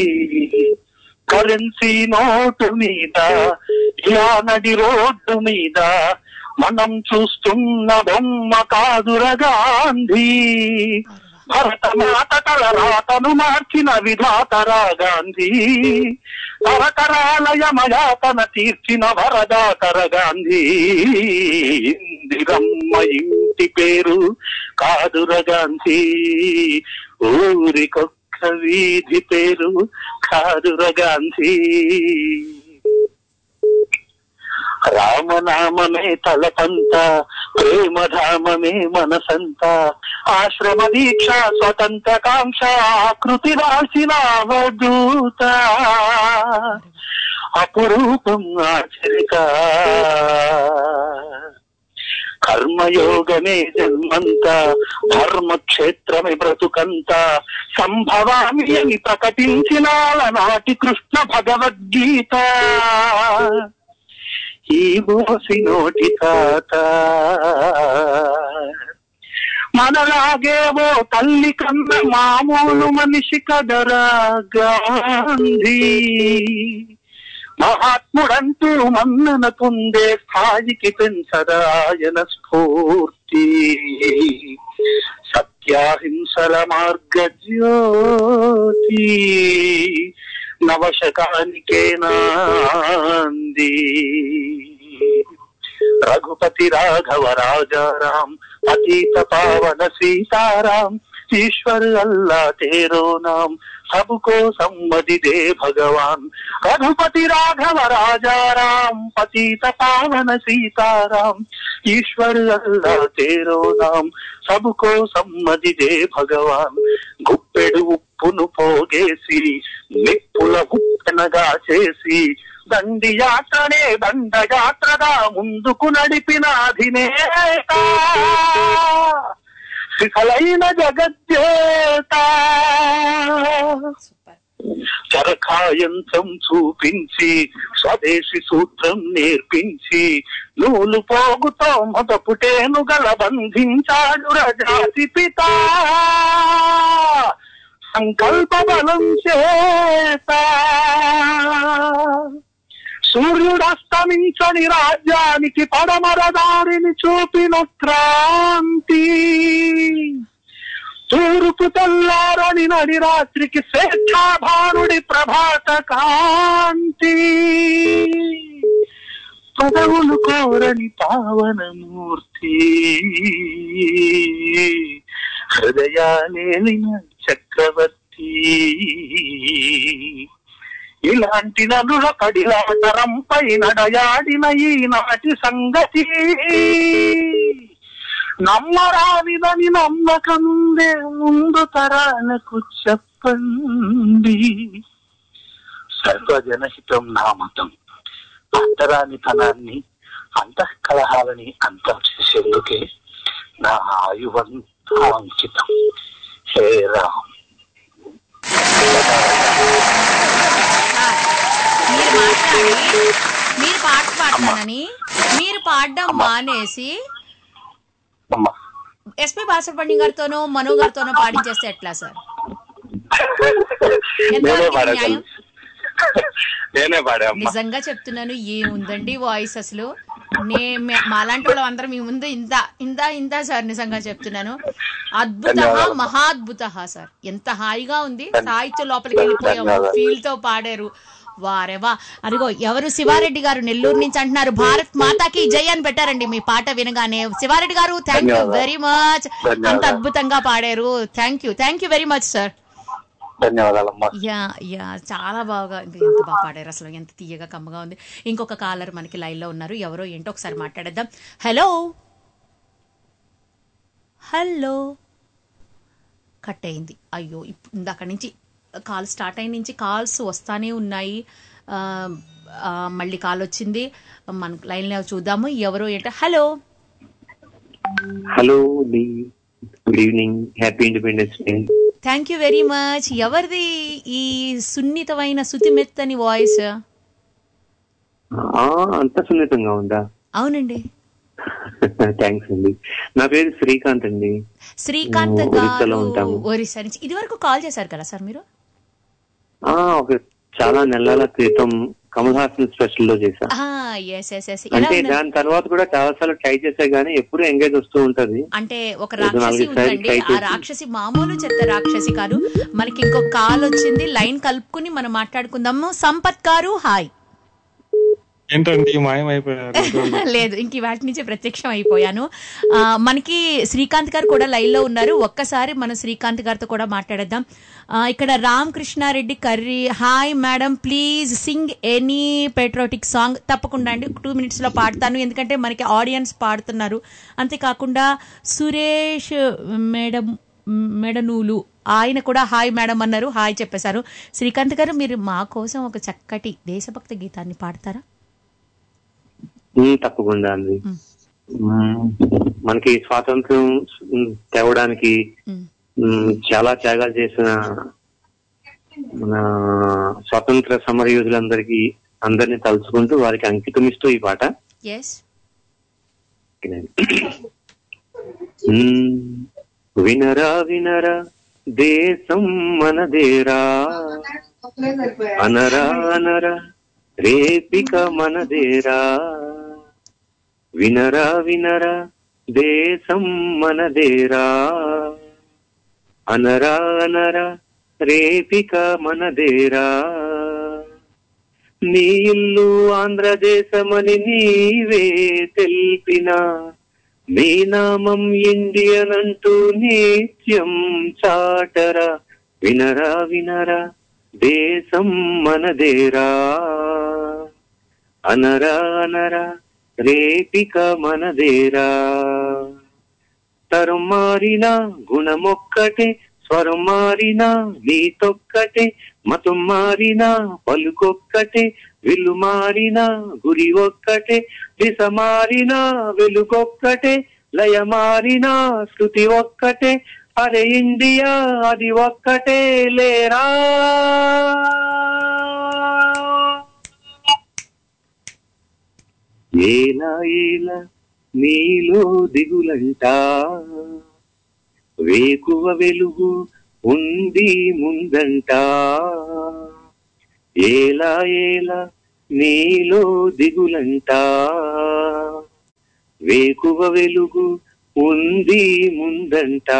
S7: కరెన్సీ నోటు మీద ఇలా నడి రోడ్డు మీద మనం చూస్తున్న బొమ్మ కాదుర గాంధీ భరత మాత తల రాతను మార్చిన విధాతరా గాంధీ తరతరాల యమయాతన తీర్చిన వరదాతర గాంధీ ఇందిరమ్మ ఇంటి పేరు కాదుర గాంధీ ఊరికొక్క వీధి పేరు కాదుర గాంధీ రామనామమే తలపంత ప్రేమధామమే మనసంత ఆశ్రమ దీక్ష స్వతంత్ర కాంక్ష ఆకృతి రాసిన అవధూత అపురూపం ఆచరిత కర్మయోగమే జన్మంత ధర్మక్షేత్రమే బ్రతుకంత సంభవామి అని ప్రకటించిన నాటి కృష్ణ భగవద్గీత ఈ మోసి నోటి తాత మనలాగేవో తల్లి కన్న మామూలు మనిషి కదరా గాంధీ
S8: మహాత్ముడంటూ మన్నన పొందే స్థాయికి పెంచదాయన స్ఫూర్తి సత్యాహింసల మార్గజ్యోతి నవశకానికే నాంది రఘుపతి రాఘవ రాజారాం అతీత పావన సీతారాం ईश्वर अल्लाह तेरो नाम सबको सम्मति दे भगवान रघुपति राघव राजा राम पतित पावन सीताराम ईश्वर अल्लाह तेरो नाम सबको సమ్మతి దే భగవాన్ గుప్పెడు ఉప్పును పోగేసి నిప్పుల ఉప్పెనగా చేసి దండి యాత్రనే దండయాత్రగా ముందుకు నడిపిన అధినేత శిఖలైన జగజ్జేత చరకాయంత్రం చూపించి స్వదేశీ సూత్రం నేర్పించి నూలు పోగుతో మొదపుటేను గల బంధించాడు రజాతి పిత సంకల్ప బలం చేత సూర్యుడస్తమించని రాజ్యానికి పడమర దారిని చూపిన క్రాంతి తూర్పు తెల్లారని నడి రాత్రికి స్వేచ్ఛాభానుడి ప్రభాత కాంతి పదవులు కోరని పావనమూర్తి హృదయాలేలిన చక్రవర్తి ఇలాంటి నదుల కడిలాటరంపై నడయాడిన ఈనాటి సంగతి నమ్మరానిదని నమ్మకముందే ముందు తరాలకు చెప్పండి సర్వజనహితం నా మతం అంతరానితనాన్ని అంతఃకలహాలని అంతం చేసేందుకే నా ఆయువంతా అంకితం హే రామ్
S4: మీరు మాట్లాడి మీరు పాట పాడతానని మీరు పాడడం మానేసి
S8: అమ్మా
S4: ఎస్పి బాలసుబ్రహ్మణ్యం గారితోనో మనో గారితోనో పాడించేస్తే ఎట్లా సార్
S8: నేనే
S4: ఎంతవరకు
S8: పాడా
S4: న్యాయం?
S8: నేనే పాడా అమ్మా
S4: నిజంగా చెప్తున్నాను ఏముందండి వాయిస్ అసలు నే మే- మాలాంటి వాళ్ళం అందరం మీ ముందు ఇంత ఇంత ఇంత సార్ నిజంగా చెప్తున్నాను అద్భుత
S8: ధన్యవాదాలు.
S4: మహాద్భుత సార్ ఎంత హాయిగా ఉంది సాహిత్యం లోపలికి వెళ్ళిపోయాము
S8: ధన్యవాదాలు.
S4: ఫీల్ తో పాడారు వారేవా అదిగో ఎవరు శివారెడ్డి గారు నెల్లూరు నుంచి అంటున్నారు భారత్ మాతాకి జై అని పెట్టారండి మీ పాట వినగానే శివారెడ్డి గారు థ్యాంక్ యూ
S8: ధన్యవాదాలు.
S4: వెరీ మచ్ అంత
S8: ధన్యవాదాలు.
S4: అద్భుతంగా పాడారు thank you thank you very much sir
S8: ధన్యవాదాలమ్మా
S4: యా యా చాలా బాగా ఎంత బాగా పాడారు అసలు ఎంత తీయగా కమ్మగా ఉంది ఇంకొక కాలర్ మనకి లైన్ లో ఉన్నారు ఎవరో ఏంటో ఒకసారి మాట్లాడేద్దాం హలో హలో కట్ అయింది అయ్యో ఇప్పుడు ఇందాక నుంచి కాల్ స్టార్ట్ అయిన నుంచి కాల్స్ వస్తానే ఉన్నాయి ఆ, ఆ, మళ్ళీ కాల్ వచ్చింది మన లైన్ లో చూద్దాము ఎవరో ఏంటో హలో
S10: హలో డి good evening happy independence day
S4: thank you very much ఎవరిది ఈ సున్నితమైన సుతిమెత్తని వాయిస్
S10: అంత సున్నితంగా ఉందా
S4: అవునండి
S10: థ్యాంక్స్ అండి నా పేరు శ్రీకాంత్ అండి
S4: శ్రీకాంత్
S10: మేము ఒరిస్సాలో
S4: గారు
S10: ఉంటాము.
S4: ఒరిస్సా నుంచి ఇది వరకు కాల్ చేశారు కదా సార్ మీరు
S10: ఆ, ఒక చాలా నెలల క్రితం కమల్ హాసన్ స్పెషల్ లో చేశా
S4: ఎస్ ఎస్ ఎస్ ఎలా
S10: అంటే
S4: ఉన్నారు
S10: దాని తర్వాత కూడా చాలా సార్లు ట్రై చేసా గానీ ఎప్పుడు ఎంగేజ్ వస్తూ ఉంటది
S4: అంటే ఒక
S10: ఏదో
S4: రాక్షసి
S10: నాలుగైదు సార్లు
S4: ఉందండి
S10: try
S4: ఆ
S10: చేసి-
S4: రాక్షసి మామూలు చెత్త రాక్షసి కాదు మనకి ఇంకొక కాల్ వచ్చింది లైన్ కలుపుకుని మనం మాట్లాడుకుందాము సంపత్ గారు హాయ్
S11: ఏంటండి మాయమైపోయారు
S4: లేదు ఇంక వాటి నుంచి ప్రత్యక్షం అయిపోయాను ఆ, మనకి శ్రీకాంత్ గారు కూడా లైన్ లో ఉన్నారు ఒక్కసారి మనం శ్రీకాంత్ గారితో కూడా మాట్లాడేద్దాం ఆ, ఇక్కడ Ram Krishna Reddy Karri hi madam please sing any patriotic song తప్పకుండా అండి టూ మినిట్స్ లో పాడతాను ఎందుకంటే మనకి ఆడియన్స్ పాడుతున్నారు అంతేకాకుండా సురేష్ మేడం మెడనూలు ఆయన కూడా హాయ్ మేడం అన్నారు హాయ్ చెప్పేశారు శ్రీకాంత్ గారు మీరు మా కోసం ఒక చక్కటి దేశభక్తి గీతాన్ని పాడతారా
S10: ఉమ్, తప్పకుండా అండి ఉమ్, మనకి స్వాతంత్రం ఉమ్, తేవడానికి ఉమ్, చాలా త్యాగాలు చేసిన మన స్వాతంత్ర సమరయోధులందరికీ అందరినీ తలుచుకుంటూ వారికి అంకితం ఇస్తూ ఈ పాట
S4: ఎస్
S10: ఉమ్, వినరా వినరా దేశం మనదేరా అనరా అనరా రేపిక మనదేరా వినరా వినరా దేశం మనదేరా అనరా అనరా రేపిక మనదేరా నీ ఇల్లు ఆంధ్రదేశమని నీవే తెలిపిన నీ నామం ఇండియన్ అంటూ నిత్యం చాటరా వినరా వినరా దేశం మనదేరా అనరా అనరా రేపిక మనదేరా తరం మారిన గుణమొక్కటే స్వరం మారిన నీతొక్కటే మతం మారిన పలుకొక్కటే విల్లు మారిన గురి ఒక్కటే దిశ మారిన వెలుగొక్కటే లయ మారిన శృతి ఒక్కటే అరే ఇండియా అది ఒక్కటే లేరా ఏలా ఏలా నీలో దిగులంట వేకువ వెలుగు ఉంది ముందంట ఏలా ఏలా నీలో దిగులంట వేకువ వెలుగు ఉంది ముందంట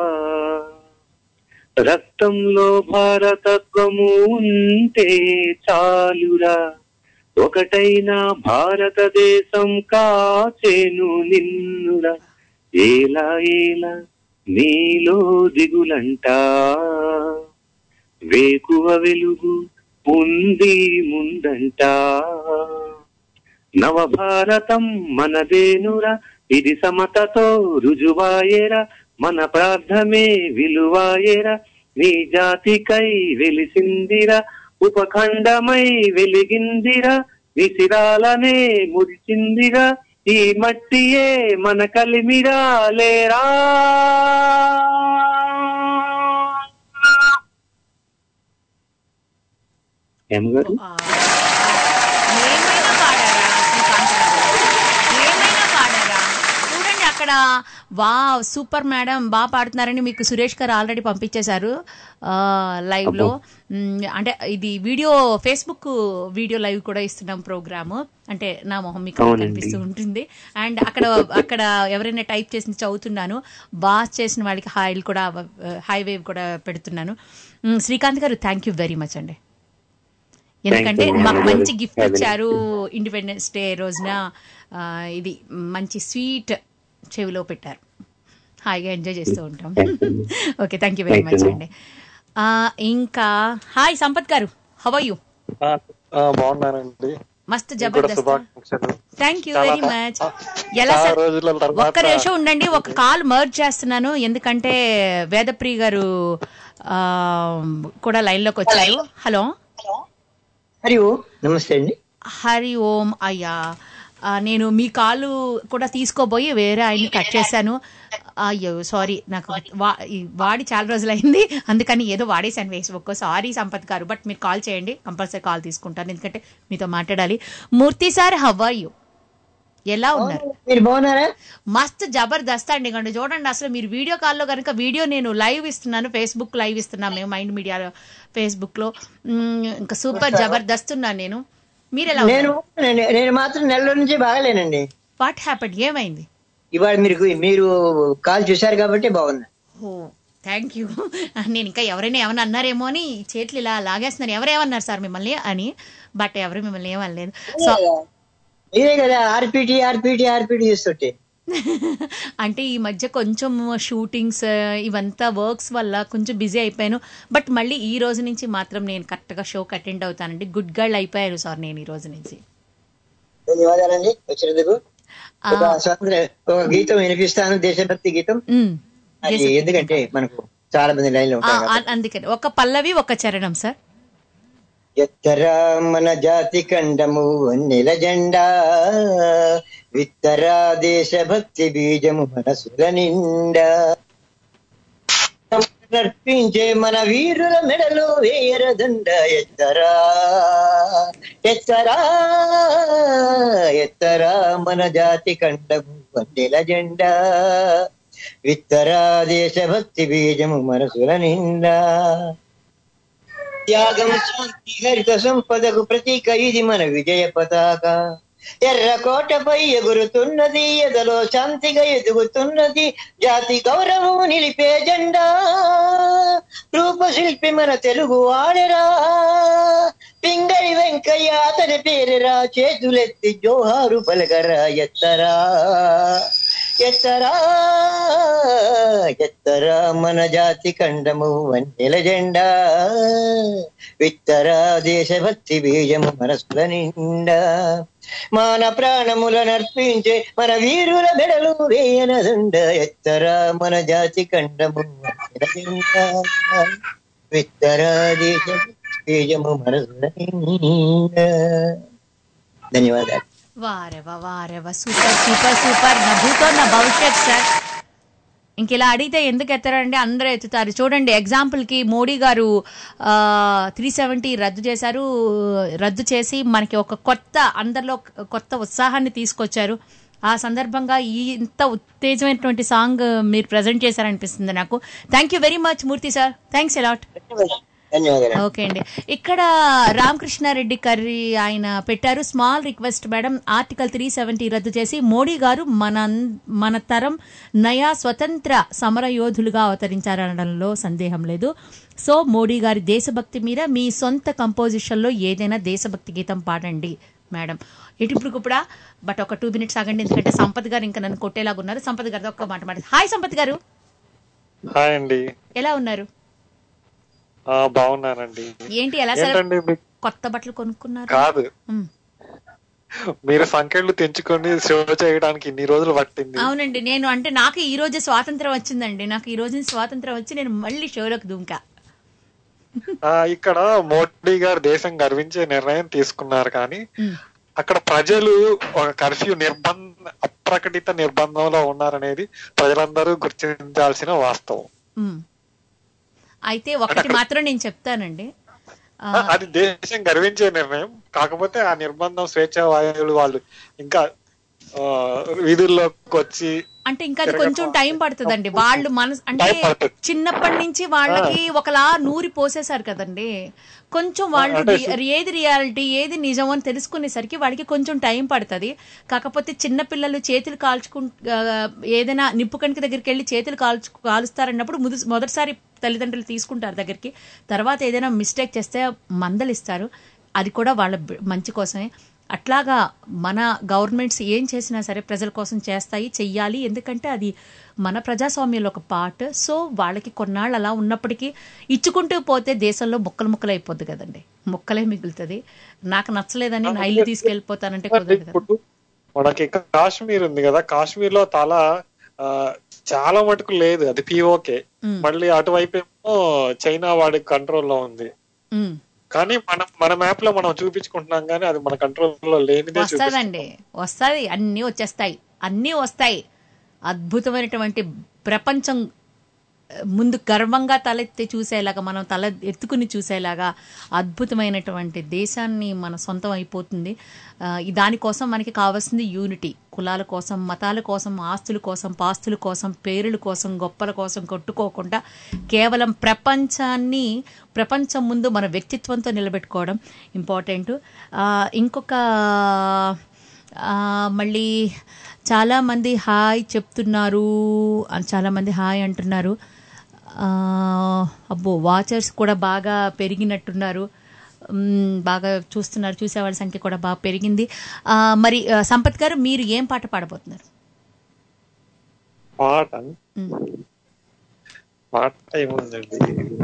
S10: రక్తంలో భారతత్వము ఉంటే చాలురా ఒకటైన భారతదేశం కాచేను నిన్నురా ఏలా ఏలా నీలో దిగులంట వేకువ వెలుగు ఉంది ముందంట నవభారతం మనదేనురా ఇది సమతతో రుజువాయేరా మన ప్రార్థమే విలువాయేరా నీ జాతికై వెలిసిందిరా ఉపఖండమై వెలిగిందిరా విసిరాలనే మురిచిందిరా ఈ మట్టియే మన కలిమిరా లేరా ఏం గారు
S4: ఏమైనా పాడారా శ్రీకాంత్ గారు ఏమైనా పాడారా చూడండి అక్కడ వా సూపర్ మేడం బాగా పాడుతున్నారని మీకు సురేష్ గారు ఆల్రెడీ పంపించేశారు లైవ్ లో మ్, అంటే ఇది వీడియో ఫేస్బుక్ వీడియో లైవ్ కూడా ఇస్తున్నాం ప్రోగ్రామ్ అంటే నా మొహం మీకు
S10: అవునండి.
S4: కనిపిస్తూ ఉంటుంది అండ్ అక్కడ అక్కడ ఎవరైనా టైప్ చేసి చదువుతున్నాను బాగా చేసిన వాళ్ళకి హాయిలు కూడా హాయ్ వేవ్ కూడా పెడుతున్నాను మ్, శ్రీకాంత్ గారు థ్యాంక్ యూ వెరీ మచ్ అండి ఎందుకంటే
S10: Thank you,
S4: మాకు
S10: ma'am.
S4: మంచి గిఫ్ట్
S10: Have a nice
S4: ఇచ్చారు ఇండిపెండెన్స్ డే రోజున ఆ, ఇది మంచి స్వీట్ చెవిలో పెట్టారు హాయిగా ఎంజాయ్ చేస్తూ ఉంటాం okay thank you very
S10: Thank you,
S4: much
S10: ma'am.
S4: అండి ఆ, ఇంకా హాయ్ సంపత్ గారు హవ్ యూ
S11: బాగున్నానండి
S4: మస్త్
S11: మీకు కూడా
S4: జబర్దస్త్
S11: శుభాకాంక్షలు
S4: థ్యాంక్ యూ
S11: చాలా
S4: వెరీ
S11: త-
S4: మచ్ ఎలా
S11: చాలా
S4: సార్
S11: రోజుల తర్వాత
S4: ఒక్క నిమిషం ఉండండి ఒక కాల్ మర్జ్ చేస్తున్నాను ఎందుకంటే వేదప్రియ గారు ఆ, కూడా లైన్ లోకి వచ్చారు హలో
S12: హరి ఓం నమస్తే అండి
S4: హరి ఓం అయ్యా ఆ, నేను మీ కాలు కూడా తీసుకోబోయి వేరే ఆయన్ని కట్ చేశాను అయ్యో సారీ నాకు వా- ఈ వాడి చాలా రోజులైంది అందుకని ఏదో వాడేశాను ఫేస్బుక్ సారీ సంపత్ గారు బట్ మీరు కాల్ చేయండి కంపల్సరీ కాల్ తీసుకుంటాను ఎందుకంటే మీతో మాట్లాడాలి Murthy sir how are you ఎలా ఉన్నారు
S12: మీరు బాగున్నారా
S4: మస్త్ జబర్దస్త్ అండి కండి చూడండి అసలు మీరు వీడియో కాల్లో కనుక వీడియో నేను లైవ్ ఇస్తున్నాను ఫేస్బుక్ లైవ్ ఇస్తున్నాను మేము మైండ్ మీడియా ఫేస్బుక్ లో మ్, ఇంకా సూపర్ జబర్దస్త్ ఉన్నాను నేను మీరు ఎలా
S12: నేను నేను- నేను మాత్రం నెల రోజుల నుంచి బాగలేనండి
S4: వాట్ హ్యాపెండ్ ఏమైంది
S12: ఇవాళ మీరు మీరు కాల్ చూశారు కాబట్టి బాగుంది
S4: ఓ థ్యాంక్ యూ నేను ఇంకా ఎవరైనా ఏమన్నా అన్నారేమో అని ఈ చేతులు ఇలా లాగేస్తున్నారు ఎవరేమన్నారు సార్ మిమ్మల్ని అని బట్ ఎవరు మిమ్మల్ని ఏమనలేదు సో
S12: ఇదే కదా ఆర్పిటి ఆర్పిటి ఆర్పిటి చేస్తుంటే
S4: అంటే ఈ మధ్య కొంచెం షూటింగ్స్ ఇవంతా వర్క్స్ వల్ల కొంచెం బిజీ అయిపోయాను బట్ మళ్ళీ ఈ రోజు నుంచి మాత్రం నేను కరెక్ట్గా షోకి అటెండ్ అవుతానండి గుడ్ గర్ల్ అయిపోయాను సార్ నేను ఈ రోజు నుంచి
S12: ధన్యవాదాలండి వచ్చినందుకు
S4: ఆ,
S12: ఒక స్వాతంత్ర ఒక గీతం వినిపిస్తాను దేశభక్తి గీతం
S4: మ్,
S12: అది
S4: దేశభక్తి
S12: ఎందుకంటే మనకు చాలా మంది లైన్లో
S4: ఆ,
S12: ఉంటారు
S4: ఆ, అందుకని ఒక పల్లవి ఒక చరణం సార్
S12: ఎత్తరా మన జాతి కండము నెల జెండా విత్తరా దేశభక్తి బీజము మనసుల నిండా నర్పించే మన వీరుల మెడలో వేయరదండ ఎత్తరా ఎత్తరా ఎత్తరా మన జాతి కండము వందెల జెండా విత్తరా దేశభక్తి బీజము మనసుల నిండా త్యాగం శాంతి హరిత సంపదకు ప్రతీక ఇది మన విజయ పతాక ఎర్రకోటపై ఎగురుతున్నది ఎదలో శాంతిగా ఎదుగుతున్నది జాతి గౌరవం నిలిపే జెండా రూపశిల్పి మన తెలుగు వాడరా పింగళి వెంకయ్య అతని పేరురా చేతులెత్తి జోహారు పలకరా ఎత్తరా ఎత్తరా ఎత్తరా మన జాతి కండము వంటెల జెండా విత్తరా దేశభక్తి బీజము మనసుల నిండా మాన ప్రాణముల నర్పించే మన వీరుల మెడలు వేయనదుండ ఎత్తరా మన జాతి కండము వంటెల జెండా విత్తరా దేశ బీజము మనసుల నిండా ధన్యవాదాలు
S4: వారెవా వారెవా సూపర్ సూపర్ సూపర్ నా భూతో నా భవిష్యత్ సార్ ఇంక ఇలా అడిగితే ఎందుకు ఎత్తారంటే అందరూ ఎత్తుతారు చూడండి ఎగ్జాంపుల్కి మోడీ గారు త్రీ సెవెంటీ రద్దు చేశారు రద్దు చేసి మనకి ఒక కొత్త అందరిలో కొత్త ఉత్సాహాన్ని తీసుకొచ్చారు ఆ సందర్భంగా ఈ ఇంత ఉత్తేజమైనటువంటి సాంగ్ మీరు ప్రజెంట్ చేశారనిపిస్తుంది నాకు thank you very much Murthy sir thanks a lot
S12: ధన్యవాదాలు
S4: ఓకే అండి ఇక్కడ రామకృష్ణారెడ్డి కర్రీ ఆయన పెట్టారు small request madam article three seventy రద్దు చేసి మోడీ గారు మన మన తరం నయా స్వతంత్ర సమర యోధులుగా అవతరించారనడంలో సందేహం లేదు సో మోడీ గారి దేశభక్తి మీద మీ సొంత కంపోజిషన్లో ఏదైనా దేశభక్తి గీతం పాడండి మేడం ఇటు కూడా బట్ ఒక టూ మినిట్స్ ఆగండి ఎందుకంటే సంపత్ గారు ఇంకా నన్ను కొట్టేలాగా ఉన్నారు సంపత్ గారితో ఒక్క మాట మాట హాయ్ సంపత్ గారు
S11: హాయ్ అండి
S4: ఎలా ఉన్నారు
S11: ఆ, బాగున్నానండి
S4: ఏంటి ఎలా సరే
S11: ఏంటండి మీకు
S4: కొత్త బట్టలు కొనుక్కున్నారు
S11: కాదు
S4: మ్.
S11: మీరు సంఖ్యలు తెంచుకొని షో చేయడానికి ఇన్ని రోజులు పట్టింది
S4: అవునండి నేను అంటే నాకు ఈ రోజే స్వాతంత్రం వచ్చిందండి నాకు ఈ రోజు స్వాతంత్రం వచ్చి నేను మళ్ళీ షోలోకి దుంకా
S11: ఆ, ఇక్కడ మోడీ గారు దేశం గర్వించే నిర్ణయం తీసుకున్నారు కానీ అక్కడ ప్రజలు ఒక కర్ఫ్యూ నిర్బంధ అప్రకటిత నిర్బంధంలో ఉన్నారనేది ప్రజలందరూ గుర్తించాల్సిన వాస్తవం
S4: మ్. అయితే ఒకటి మాత్రం నేను చెప్తానండి ఆ,
S11: ఆ, అది దేశం గర్వించే నిర్ణయం కాకపోతే ఆ నిర్బంధం స్వేచ్ఛ వాయువులు వాళ్ళు ఇంకా ఆ, వీధుల్లోకి వచ్చి
S4: అంటే ఇంకా అది కొంచెం టైం పడుతుందండి వాళ్ళు మనసు అంటే
S11: టైం పడుతుంది.
S4: చిన్నప్పటి నుంచి వాళ్ళకి ఒకలా నూరి పోసేశారు కదండి కొంచెం వాళ్ళు
S11: అంటే
S4: రి- ఏది రియాలిటీ ఏది నిజం అని తెలుసుకునేసరికి వాడికి కొంచెం టైం పడుతుంది కాకపోతే చిన్న పిల్లలు చేతులు కాల్చుకు ఆ, ఏదైనా నిప్పు కణిక దగ్గరికి వెళ్ళి చేతులు కాల్చు కాలుస్తారన్నప్పుడు ముదు- మొదటిసారి తల్లిదండ్రులు తీసుకుంటారు దగ్గరికి తర్వాత ఏదైనా మిస్టేక్ చేస్తే మందలిస్తారు అది కూడా వాళ్ళ బ- మంచి కోసమే అట్లాగా మన గవర్నమెంట్స్ ఏం చేసినా సరే ప్రజల కోసం చేస్తాయి చెయ్యాలి ఎందుకంటే అది మన ప్రజాస్వామ్యంలో ఒక పార్ట్ సో వాళ్ళకి కొన్నాళ్ళు అలా ఉన్నప్పటికీ ఇచ్చుకుంటూ పోతే దేశంలో ముక్కలు ముక్కలు అయిపోద్ది కదండి ముక్కలే మిగులుతుంది నాకు నచ్చలేదని నా ఇల్లు తీసుకెళ్ళిపోతానంటే కుదరదు కదా
S11: ఇప్పుడు మనకి కాశ్మీర్ ఉంది కదా కాశ్మీర్ లో చాలా ఆ, చాలా మటుకు లేదు అది పిఓకే
S4: మ్.
S11: మళ్ళీ అటువైపు ఏమో చైనా వాడి కంట్రోల్లో ఉంది
S4: ఉమ్.
S11: కానీ మనం మన మ్యాప్ లో మనం చూపించుకుంటున్నాం కానీ అది మన కంట్రోల్లో లేనిదే చూపిస్తుంది
S4: వస్తుందండి వస్తుంది అన్నీ వచ్చేస్తాయి అన్నీ వస్తాయి అద్భుతమైనటువంటి ప్రపంచం ఆ, ముందు గర్వంగా తలెత్తి చూసేలాగా మనం తల ఎత్తుకుని చూసేలాగా అద్భుతమైనటువంటి దేశాన్ని మన సొంతం అయిపోతుంది ఆ, ఈ దానికోసం మనకి కావాల్సింది యూనిటీ కులాల కోసం మతాల కోసం ఆస్తుల కోసం పాస్తుల కోసం పేరుల కోసం గొప్పల కోసం కొట్టుకోకుండా కేవలం ప్రపంచాన్ని ప్రపంచం ముందు మన వ్యక్తిత్వంతో నిలబెట్టుకోవడం ఇంపార్టెంట్ ఇంకొక ఆ, మళ్ళీ చాలామంది హాయ్ చెప్తున్నారు అని చాలామంది హాయ్ అంటున్నారు ఆ, అబ్బో వాచర్స్ కూడా బాగా పెరిగినట్టున్నారు మ్, బాగా చూస్తున్నారు చూసేవాళ్ళ సంఖ్య కూడా బాగా పెరిగింది ఆ, మరి ఆ, సంపత్ గారు మీరు ఏం పాట పాడబోతున్నారు
S11: పాట
S4: మ్.
S11: పాట ఏముందండి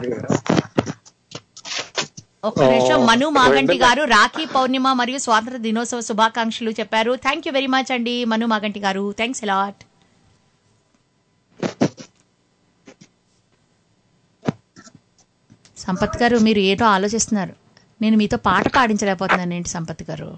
S4: ఒక్క నిమిషం మను
S11: ఆ,
S4: మాగంటి
S11: రెండు-
S4: గారు రాఖీ పౌర్ణిమ మరియు స్వాతంత్ర దినోత్సవ శుభాకాంక్షలు చెప్పారు థ్యాంక్ యూ వెరీ మచ్ అండి మను మాగంటి గారు థ్యాంక్స్ ఎలాట్ సంపత్ గారు మీరు ఏదో ఆలోచిస్తున్నారు నేను మీతో పాట పాడించలేకపోతున్నాను ఏంటి సంపత్ గారు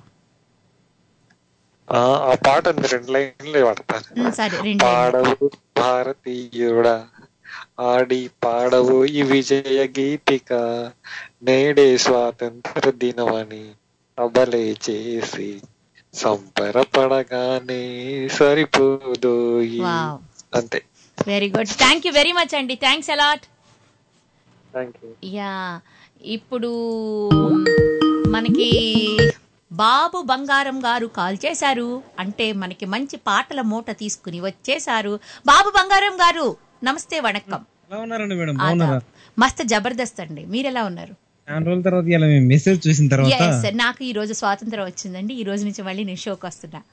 S11: ఆ ఆ పాట ఉంది రెండు లైన్లే పడతాను
S4: ఉమ్, సరే రెండు
S11: పాడవు భారతీయుడా ఆడి పాడవు ఈ విజయ గీతిక నేడే స్వాతంత్ర దినమని అబలే చేసి సంబరపడగానే సరిపోదోయి
S4: వావ్
S11: అంతే
S4: very good thank you very much అండి thanks a lot
S11: thank you
S4: yeah ఇప్పుడు మనకి బాబు బంగారం గారు కాల్ చేశారు అంటే మనకి మంచి పాటల మూట తీసుకుని వచ్చేశారు బాబు బంగారం గారు నమస్తే వణక్కం
S13: ఎలా ఉన్నారండి మేడం బాగున్నారా
S4: ఆదాబ్. మస్త్ జబర్దస్త్ అండి మీరు ఎలా ఉన్నారు
S13: చాలా రోజుల తర్వాత ఇలా మేము మెసేజ్ చూసిన తర్వాత
S4: Yes, నాకు ఈ రోజు స్వాతంత్రం వచ్చిందండి ఈ రోజు నుంచి మళ్ళీ నేను షోకి వస్తున్నా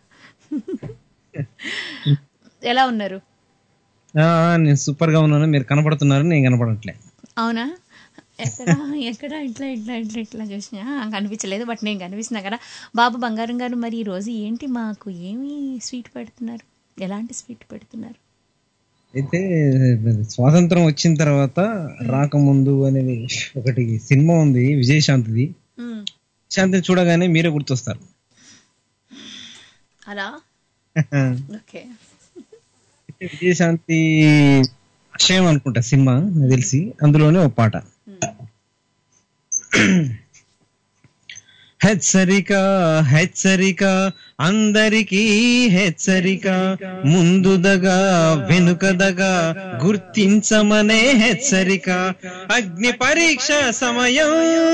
S4: ఎలా ఉన్నారు
S13: ఆ, నేను సూపర్ గా ఉన్నాను మీరు కనపడుతున్నారు నేను కనపడట్లే
S4: అవునా ఎక్కడ ఎక్కడ ఇట్లా ఇట్లా ఇట్లా ఇట్లా చూసినా కనిపించలేదు బట్ నేను కనిపిస్తున్నా కదా బాబు బంగారం గారు మరి ఈ రోజు ఏంటి మాకు ఏమి స్వీట్ పెడుతున్నారు ఎలాంటి స్వీట్ పెడుతున్నారు
S13: అయితే స్వాతంత్రం వచ్చిన తర్వాత రాకముందు అనేది ఒకటి సినిమా ఉంది విజయశాంతిది
S4: మ్మ్.
S13: శాంతిని చూడగానే మీరే గుర్తొస్తారు
S4: అలా ఓకే
S13: అయితే విజయశాంతి ఆశయం అనుకుంటా సినిమా నాకు తెలిసి అందులోనే ఒక పాట హెచ్చరిక హెచ్చరిక అందరికీ హెచ్చరిక ముందుదగా వెనుకదగా గుర్తించమనే హెచ్చరిక అగ్ని పరీక్ష సమయం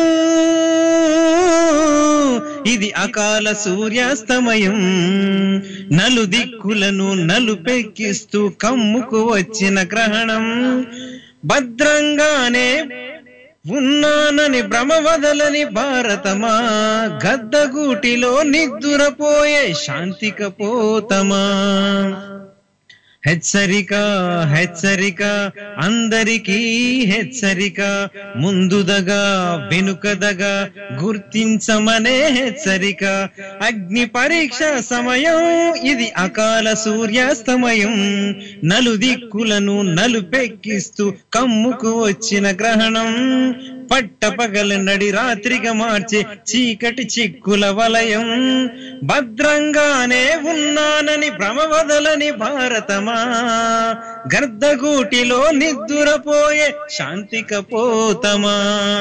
S13: ఇది అకాల సూర్యాస్తమయం నలు దిక్కులను నలుపెక్కిస్తూ కమ్ముకు వచ్చిన గ్రహణం భద్రంగానే ఉన్నానని భ్రమ వదలని భారతమా గద్దగూటిలో నిద్దురపోయే శాంతికపోతమా హెచ్చరిక హెచ్చరిక అందరికీ హెచ్చరిక ముందుదగా వెనుకదగా గుర్తించమనే హెచ్చరిక అగ్ని పరీక్ష సమయం ఇది అకాల సూర్యాస్తమయం నలు దిక్కులను నలుపెక్కిస్తూ కమ్ముకు వచ్చిన గ్రహణం పట్టపగల నడి రాత్రిగా మార్చే చీకటి చిక్కుల వలయం భద్రంగానే ఉన్నానని భ్రమ వదలని భారతమా గర్దగూటిలో నిద్దురపోయే శాంతికపోతమా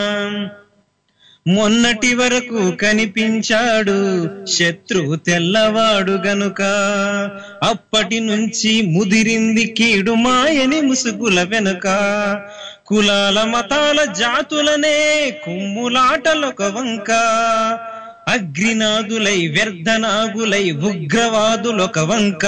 S13: మొన్నటి వరకు కనిపించాడు శత్రువు తెల్లవాడు గనుక అప్పటి నుంచి ముదిరింది కీడు మాయని ముసుగుల వెనుక కులాల మతాల జాతులనే కుమ్ములాటలొక వంక అగ్రినాదులై వ్యర్థనాగులై ఉగ్రవాదులొక వంక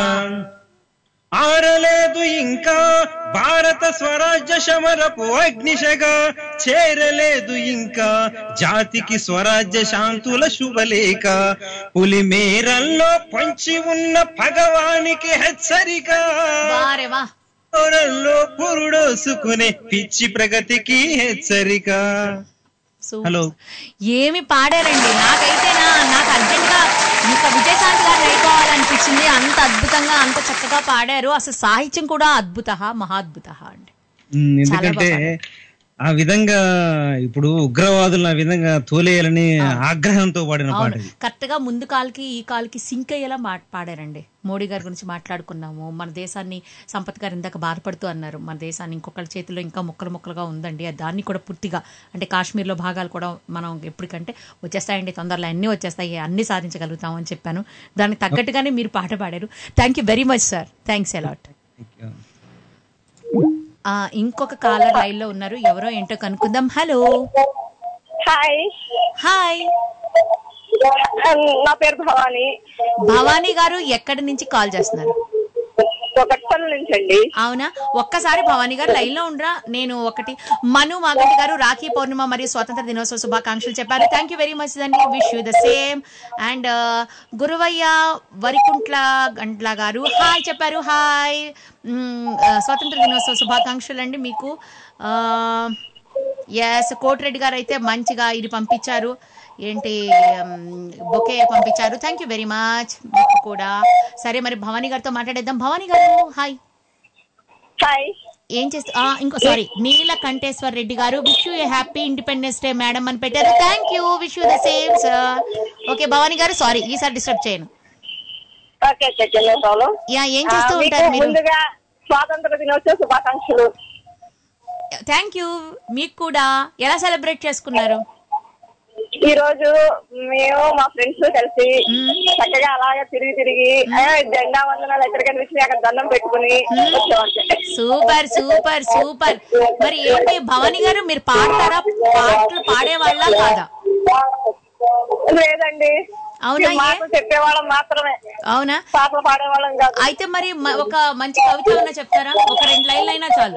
S13: ఆరలేదు ఇంకా భారత స్వరాజ్య శమరపు అగ్నిశగా చేరలేదు ఇంకా జాతికి స్వరాజ్య శాంతుల శుభలేఖ పులిమేరల్లో పొంచి ఉన్న భగవానికి హెచ్చరిక
S4: వారే వా
S13: పొరల్లో పురుడోసుకునే పిచ్చి ప్రగతికి హెచ్చరిక హలో
S4: ఏమి పాడారండి నాకైతేనా నాకు అర్జెంట్ గా ఇంకా విజయశాంతి గారిని అయిపోవాలనిపించింది అంత అద్భుతంగా అంత చక్కగా పాడారు అసలు సాహిత్యం కూడా అద్భుత మహాద్భుత అండి
S13: ఉమ్,
S4: చాలా
S13: ఎందుకంటే
S4: బాగా
S13: ఆ విధంగా ఇప్పుడు ఉగ్రవాదులను ఆ విధంగా తోలేయాలని ఆగ్రహంతో పాడిన పాట
S4: అవును
S13: ఇది.
S4: కరెక్ట్ గా ముందు కాల్కి ఈ కాల్కి సింక్ అయ్యేలా మా పాడారండి మోడీ గారి గురించి మాట్లాడుకున్నాము మన దేశాన్ని సంపత్ గారు ఇందాక బాధపడుతూ అన్నారు మన దేశాన్ని ఇంకొకరి చేతిలో ఇంకా ముక్కలు ముక్కలుగా ఉందండి దాన్ని కూడా పూర్తిగా అంటే కాశ్మీర్లో భాగాలు కూడా మనం ఎప్పటికంటే వచ్చేస్తాయండి తొందరలో అన్నీ వచ్చేస్తాయి అన్ని సాధించగలుగుతాం అని చెప్పాను దానికి తగ్గట్టుగానే మీరు పాట పాడారు thank you very much sir thanks a lot ఇంకొక కాలర్ లైన్ లో ఉన్నారు ఎవరో ఏంటో కనుక్కుందాం హలో
S14: హాయ్
S4: హాయ్
S14: నా పేరు భవాని
S4: భవానీ గారు ఎక్కడి నుంచి కాల్ చేస్తున్నారు
S14: ఒకటిపల్లి నుంచి అండి
S4: అవునా ఒక్కసారి భవానీ గారు లైన్ లో ఉండరా నేను ఒకటి మను మాగంటి గారు రాఖీ పౌర్ణిమ మరియు స్వాతంత్ర దినోత్సవ శుభాకాంక్షలు చెప్పారు థ్యాంక్ యూ వెరీ మచ్ అండి wish you the same and Guruvayya Varikuntla Gantla గారు హాయ్ చెప్పారు హాయ్ మ్, ఆ, స్వాతంత్ర దినోత్సవ శుభాకాంక్షలు అండి మీకు ఎస్ కోటిరెడ్డి గారు అయితే మంచిగా ఇది పంపించారు ఏంటి బొకే పంపించారు థ్యాంక్ యూ వెరీ మచ్ మీకు కూడా సరే మరి భవానీ గారితో మాట్లాడేద్దాం భవానీ గారు హాయ్
S14: హాయ్
S4: ఏం చేస్తా ఆ, ఇంకో సారీ నీల కంఠేశ్వర్ రెడ్డి గారు wish you happy independence day madam అని పెట్టారు thank you wish you the same sir okay Bhavani గారు సారీ ఈసారి డిస్టర్బ్ చేయను
S14: okay okay no problem
S4: yeah ఏం చేస్తూ ఉంటారు మీరు
S14: ముందుగా స్వాతంత్ర దినోత్సవ శుభాకాంక్షలు
S4: థ్యాంక్ యూ మీకు కూడా ఎలా సెలబ్రేట్ చేసుకున్నారు
S14: ఈ రోజు మేము మా ఫ్రెండ్స్ కలిసి చక్కగా అలాగే తిరిగి తిరిగి ఏ, జెండా వందనాలు ఎక్కడ కనిపించి అక్కడ దండం పెట్టుకుని వచ్చేవాళ్ళం.
S4: సూపర్ సూపర్ సూపర్ మరి ఏంటి భవానీ గారు మీరు పాడతారా పాటలు పాడేవాళ్ళ కాదా
S14: లేదండి
S4: అవునా
S14: ఈ మాటలు చెప్పేవాళ్ళం మాత్రమే
S4: అవునా
S14: పాటలు పాడేవాళ్ళం కాదు
S4: అయితే మరి మ- ఒక మంచి కవిత ఏమైనా చెప్తారా ఒక రెండు లైన్లు అయినా చాలు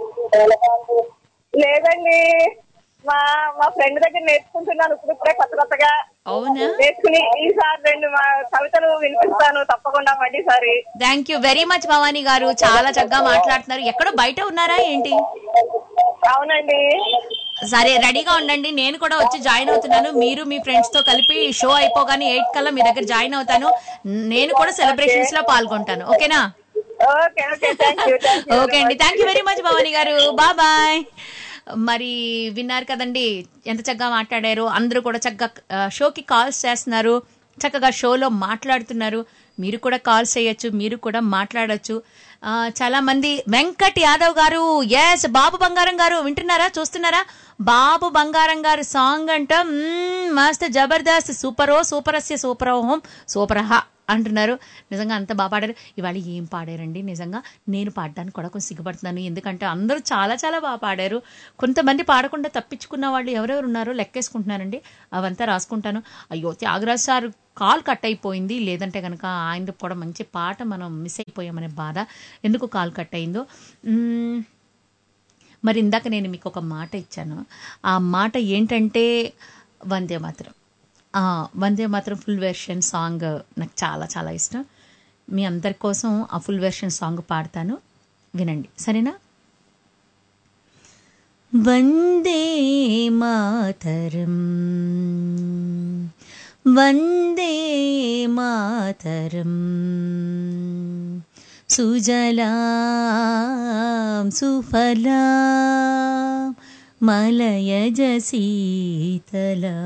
S14: లేదండి మా మా ఫ్రెండ్ దగ్గర నేర్చుకుంటున్నాను ఇప్పుడు ఇప్పుడే కొత్త కొత్తగా
S4: అవునా
S14: నేర్చుకుని ఈసారి రెండు మా కవితలు వినిపిస్తాను తప్పకుండా మళ్ళీసారి
S4: thank you very much Bhavani గారు చాలా చక్కగా మాట్లాడుతున్నారు ఎక్కడో బయట ఉన్నారా ఏంటి
S14: అవునండి
S4: సరే రెడీగా ఉండండి నేను కూడా వచ్చి జాయిన్ అవుతున్నాను మీరు మీ ఫ్రెండ్స్ తో కలిపి షో అయిపోగానే ఎయిట్ కల్లా మీ దగ్గర జాయిన్ అవుతాను నేను కూడా సెలబ్రేషన్స్ లో పాల్గొంటాను ఓకేనా
S14: okay okay thank you thank you
S4: okay అండి thank you very much Bhavani గారు బాయ్ బాయ్ మరి విన్నారు కదండి ఎంత చక్కగా మాట్లాడారు అందరూ కూడా చక్కగా ఆ, షోకి కాల్స్ చేస్తున్నారు చక్కగా షోలో మాట్లాడుతున్నారు మీరు కూడా కాల్స్ చేయొచ్చు మీరు కూడా మాట్లాడొచ్చు ఆ, చాలా మంది వెంకట్ యాదవ్ గారు ఎస్ బాబు బంగారం గారు వింటున్నారా చూస్తున్నారా బాబు బంగారం గారు సాంగ్ అంట మ్మ్, మస్త్ జబర్దస్త్ సూపరో సూపరస్య సూపరో హోం సూపరహ అంటున్నారు నిజంగా అంత బాగా పాడారు ఇవాళ ఏం పాడారండి నిజంగా నేను పాడడానికి కూడా కొంచెం సిగ్గుపడుతున్నాను ఎందుకంటే అందరూ చాలా చాలా బాగా పాడారు కొంతమంది పాడకుండా తప్పించుకున్న వాళ్ళు ఎవరెవరు ఉన్నారో లెక్కేసుకుంటున్నారండి అవంతా రాసుకుంటాను అయ్యో త్యాగరాజ్ సార్ కాల్ కట్ అయిపోయింది లేదంటే కనుక ఆయన కూడా మంచి పాట మనం మిస్ అయిపోయామనే బాధ ఎందుకు కాల్ కట్ అయిందో మ్మ్. మరి ఇందాక నేను మీకు ఒక మాట ఇచ్చాను ఆ మాట ఏంటంటే వందే మాత్రం ఆ, వందే మాత్రం ఫుల్ వెర్షన్ సాంగ్ నాకు చాలా చాలా ఇష్టం మీ అందరి కోసం ఆ ఫుల్ వెర్షన్ సాంగ్ పాడతాను వినండి సరేనా వందే మాతరం వందే మాతరం సుజలాం సుఫలాం మలయజ శీతలా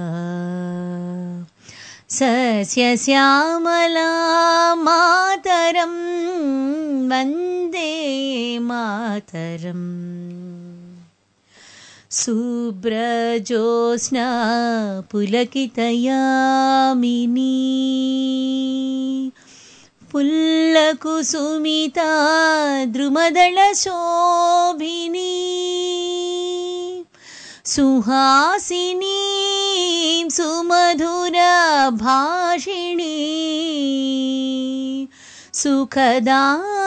S4: సస్యశ్యామలా మాతరం వందే మాతరం శుభ్రజోత్స్నా పులకితయామిని పుల్లకుసుమితా ద్రుమదళ శోభిని సుహాసిని సుమధుర భాషిణి సుఖదా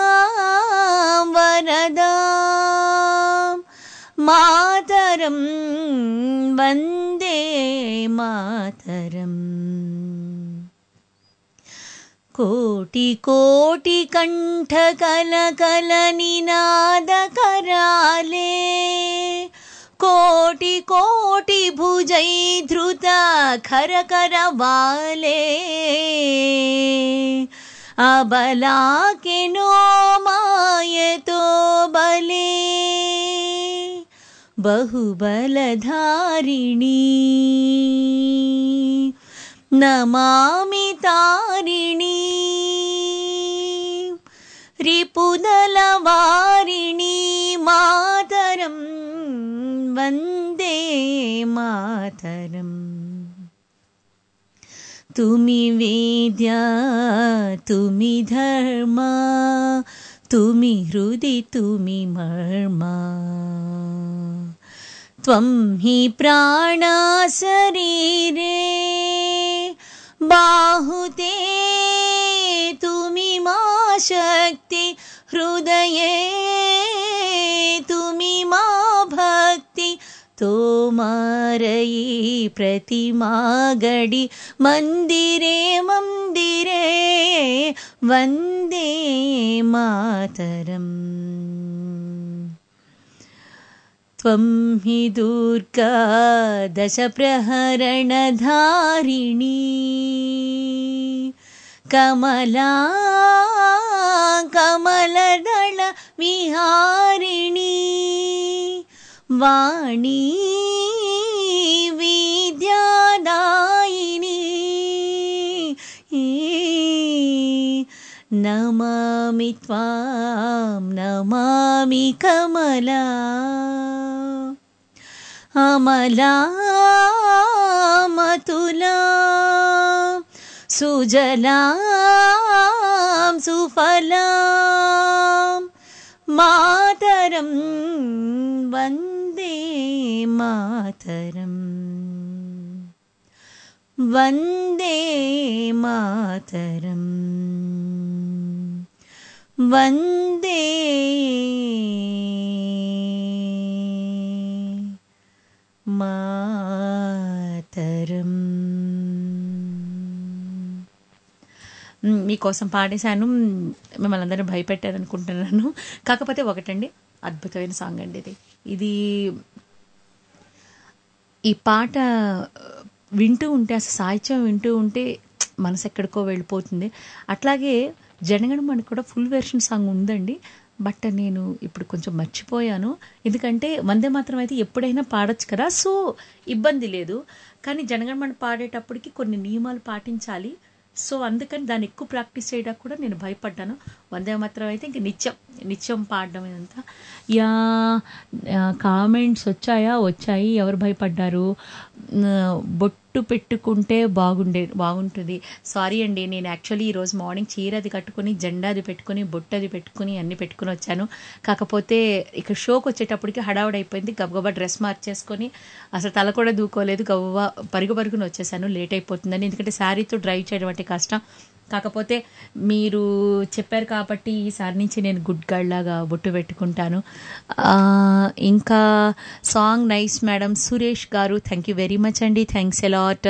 S4: వరదా మాతరం వందే మాతరం కోటి కోటి కంఠ కల కల నినాద కరాలే కోటి కోటి భుజై ధృత ఖర ఖర వాలే అబలా కెనో మాయతో బలే बहुबलधारिणी नमामि तारिणी रिपुदलवारिणी मातरं वन्दे मातरम् तुमि वेद्या तुमि धर्मा तुमि हृदि तुमि मर्मा त्वं हि प्राणा शरीरे बाहुते तुमि मा शक्ति हृदये तुमि मा भक्ति तोमारयी प्रतिमा गडि मन्दिरे मन्दिरे वन्दे मातरम् त्वं हि दुर्गा दशप्रहरणधारिणी कमला कमलदळ विहारिणी वाणी विद्यादायिनी नमामि त्वां नमामि कमला अमला మాతులా సుజలాం సుఫలాం మాతరం వందే మాతరం వందే మాతరం వందే మాతరం మ్, మీకోసం పాడేశాను మిమ్మల్ని అందరూ భయపెట్టారు అనుకుంటున్నాను కాకపోతే ఒకటండి అద్భుతమైన సాంగ్ అండి ఇది ఇది ఈ పాట వింటూ ఉంటే అసలు సాహిత్యం వింటూ ఉంటే మనసు ఎక్కడికో వెళ్ళిపోతుంది అట్లాగే జనగణమని కూడా ఫుల్ వెర్షన్ సాంగ్ ఉందండి బట్ నేను ఇప్పుడు కొంచెం మర్చిపోయాను ఎందుకంటే వందే మాత్రం అయితే ఎప్పుడైనా పాడొచ్చు కదా సో ఇబ్బంది లేదు కానీ జనగణమని పాడేటప్పటికి కొన్ని నియమాలు పాటించాలి సో అందుకని దాన్ని ఎక్కువ ప్రాక్టీస్ చేయడానికి కూడా నేను భయపడ్డాను వందే మాత్రం అయితే ఇంక నిత్యం నిత్యం పాడడం ఇదంతా యా కామెంట్స్ వచ్చాయా వచ్చాయి ఎవరు భయపడ్డారు ఆ, బొట్టు పెట్టుకుంటే బాగుండే బాగుంటుంది సారీ అండి నేను యాక్చువల్లీ ఈరోజు మార్నింగ్ చీర అది కట్టుకుని జెండా అది పెట్టుకుని బొట్టు అది పెట్టుకుని అన్ని పెట్టుకుని వచ్చాను కాకపోతే ఇక్కడ షోకి వచ్చేటప్పటికి హడావుడి అయిపోయింది గబగబా డ్రెస్ మార్చేసుకొని అసలు తల కూడా దూకోలేదు గబగబా పరుగు పరుగున వచ్చేసాను లేట్ అయిపోతుందని ఎందుకంటే శారీతో డ్రైవ్ చేయడం అంటే కష్టం కాకపోతే మీరు చెప్పారు కాబట్టి ఈసారి నుంచి నేను గుడ్ గర్ల్ లాగా బొట్టు పెట్టుకుంటాను ఆ, ఇంకా సాంగ్ నైస్ మేడం సురేష్ గారు థ్యాంక్ యూ వెరీ మచ్ అండి థ్యాంక్స్ ఎలాట్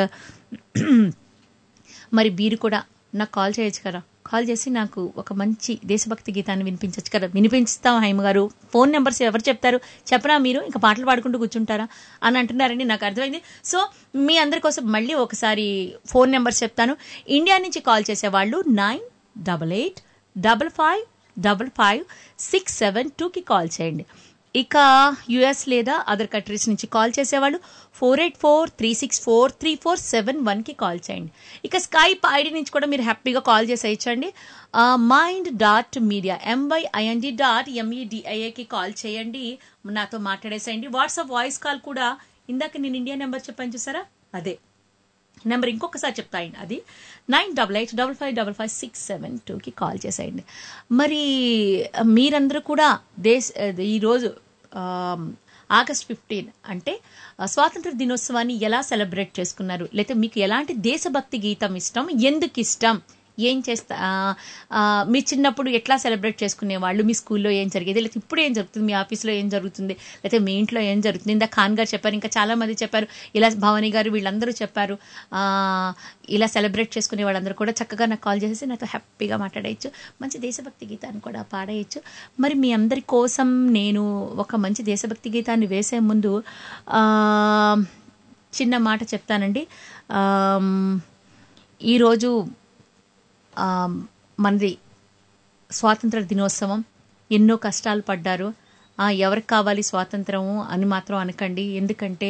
S4: మరి మీరు కూడా నాకు కాల్ చేయొచ్చు కదా కాల్ చేసి నాకు ఒక మంచి దేశభక్తి గీతాన్ని వినిపించవచ్చు కదా వినిపిస్తాం హైమ గారు ఫోన్ నెంబర్స్ ఎవరు చెప్తారు చెప్పరా మీరు ఇంకా పాటలు పాడుకుంటూ కూర్చుంటారా అని అంటున్నారండి నాకు అర్థమైంది సో మీ అందరి కోసం మళ్ళీ ఒకసారి ఫోన్ నెంబర్స్ చెప్తాను ఇండియా నుంచి కాల్ చేసేవాళ్ళు nine double eight double five double five six seven టూకి కాల్ చేయండి ఇక యుఎస్ లేదా అదర్ కంట్రీస్ నుంచి కాల్ చేసేవాళ్ళు four eight four three six four three four seven వన్కి కాల్ చేయండి ఇక స్కైప్ ఐడి నుంచి కూడా మీరు హ్యాపీగా కాల్ చేసేయచ్చండి mind dot media M Y I N D dot ఎంఈడిఐఏకి కాల్ చేయండి నాతో మాట్లాడేసేయండి వాట్సాప్ వాయిస్ కాల్ కూడా ఇందాక నేను ఇండియా నెంబర్ చెప్పాను చూసారా అదే నెంబర్ ఇంకొకసారి చెప్తాయండి అది nine double eight double five double five six seven టూకి కాల్ చేసేయండి మరి మీరందరూ కూడా దేశ ఈరోజు ఆగస్ట్ ఫిఫ్టీన్ అంటే ఆ, స్వాతంత్ర దినోత్సవాన్ని ఎలా సెలబ్రేట్ చేసుకున్నారు లేకపోతే మీకు ఎలాంటి దేశభక్తి గీతం ఇష్టం ఎందుకు ఇష్టం ఏం చేస్తా ఆ, ఆ, మీ చిన్నప్పుడు ఎట్లా సెలబ్రేట్ చేసుకునేవాళ్ళు మీ స్కూల్లో ఏం జరిగేది లేకపోతే ఇప్పుడు ఏం జరుగుతుంది మీ ఆఫీస్లో ఏం జరుగుతుంది లేకపోతే మీ ఇంట్లో ఏం జరుగుతుంది ఇందా ఖాన్ గారు చెప్పారు ఇంకా చాలా మంది చెప్పారు ఇలా భవానీ గారు వీళ్ళందరూ చెప్పారు ఆ, ఇలా సెలబ్రేట్ చేసుకునే వాళ్ళందరూ కూడా చక్కగా నాకు కాల్ చేసి నాతో హ్యాపీగా మాట్లాడేయచ్చు మంచి దేశభక్తి గీతాన్ని కూడా పాడేయచ్చు మరి మీ అందరి కోసం నేను ఒక మంచి దేశభక్తి గీతాన్ని వేసే ముందు ఆ, చిన్న మాట చెప్తానండి ఆమ్, ఈరోజు ఆ, మనది స్వాతంత్ర దినోత్సవం ఎన్నో కష్టాలు పడ్డారు ఆ, ఎవరికి కావాలి స్వాతంత్రము అని మాత్రం అనకండి ఎందుకంటే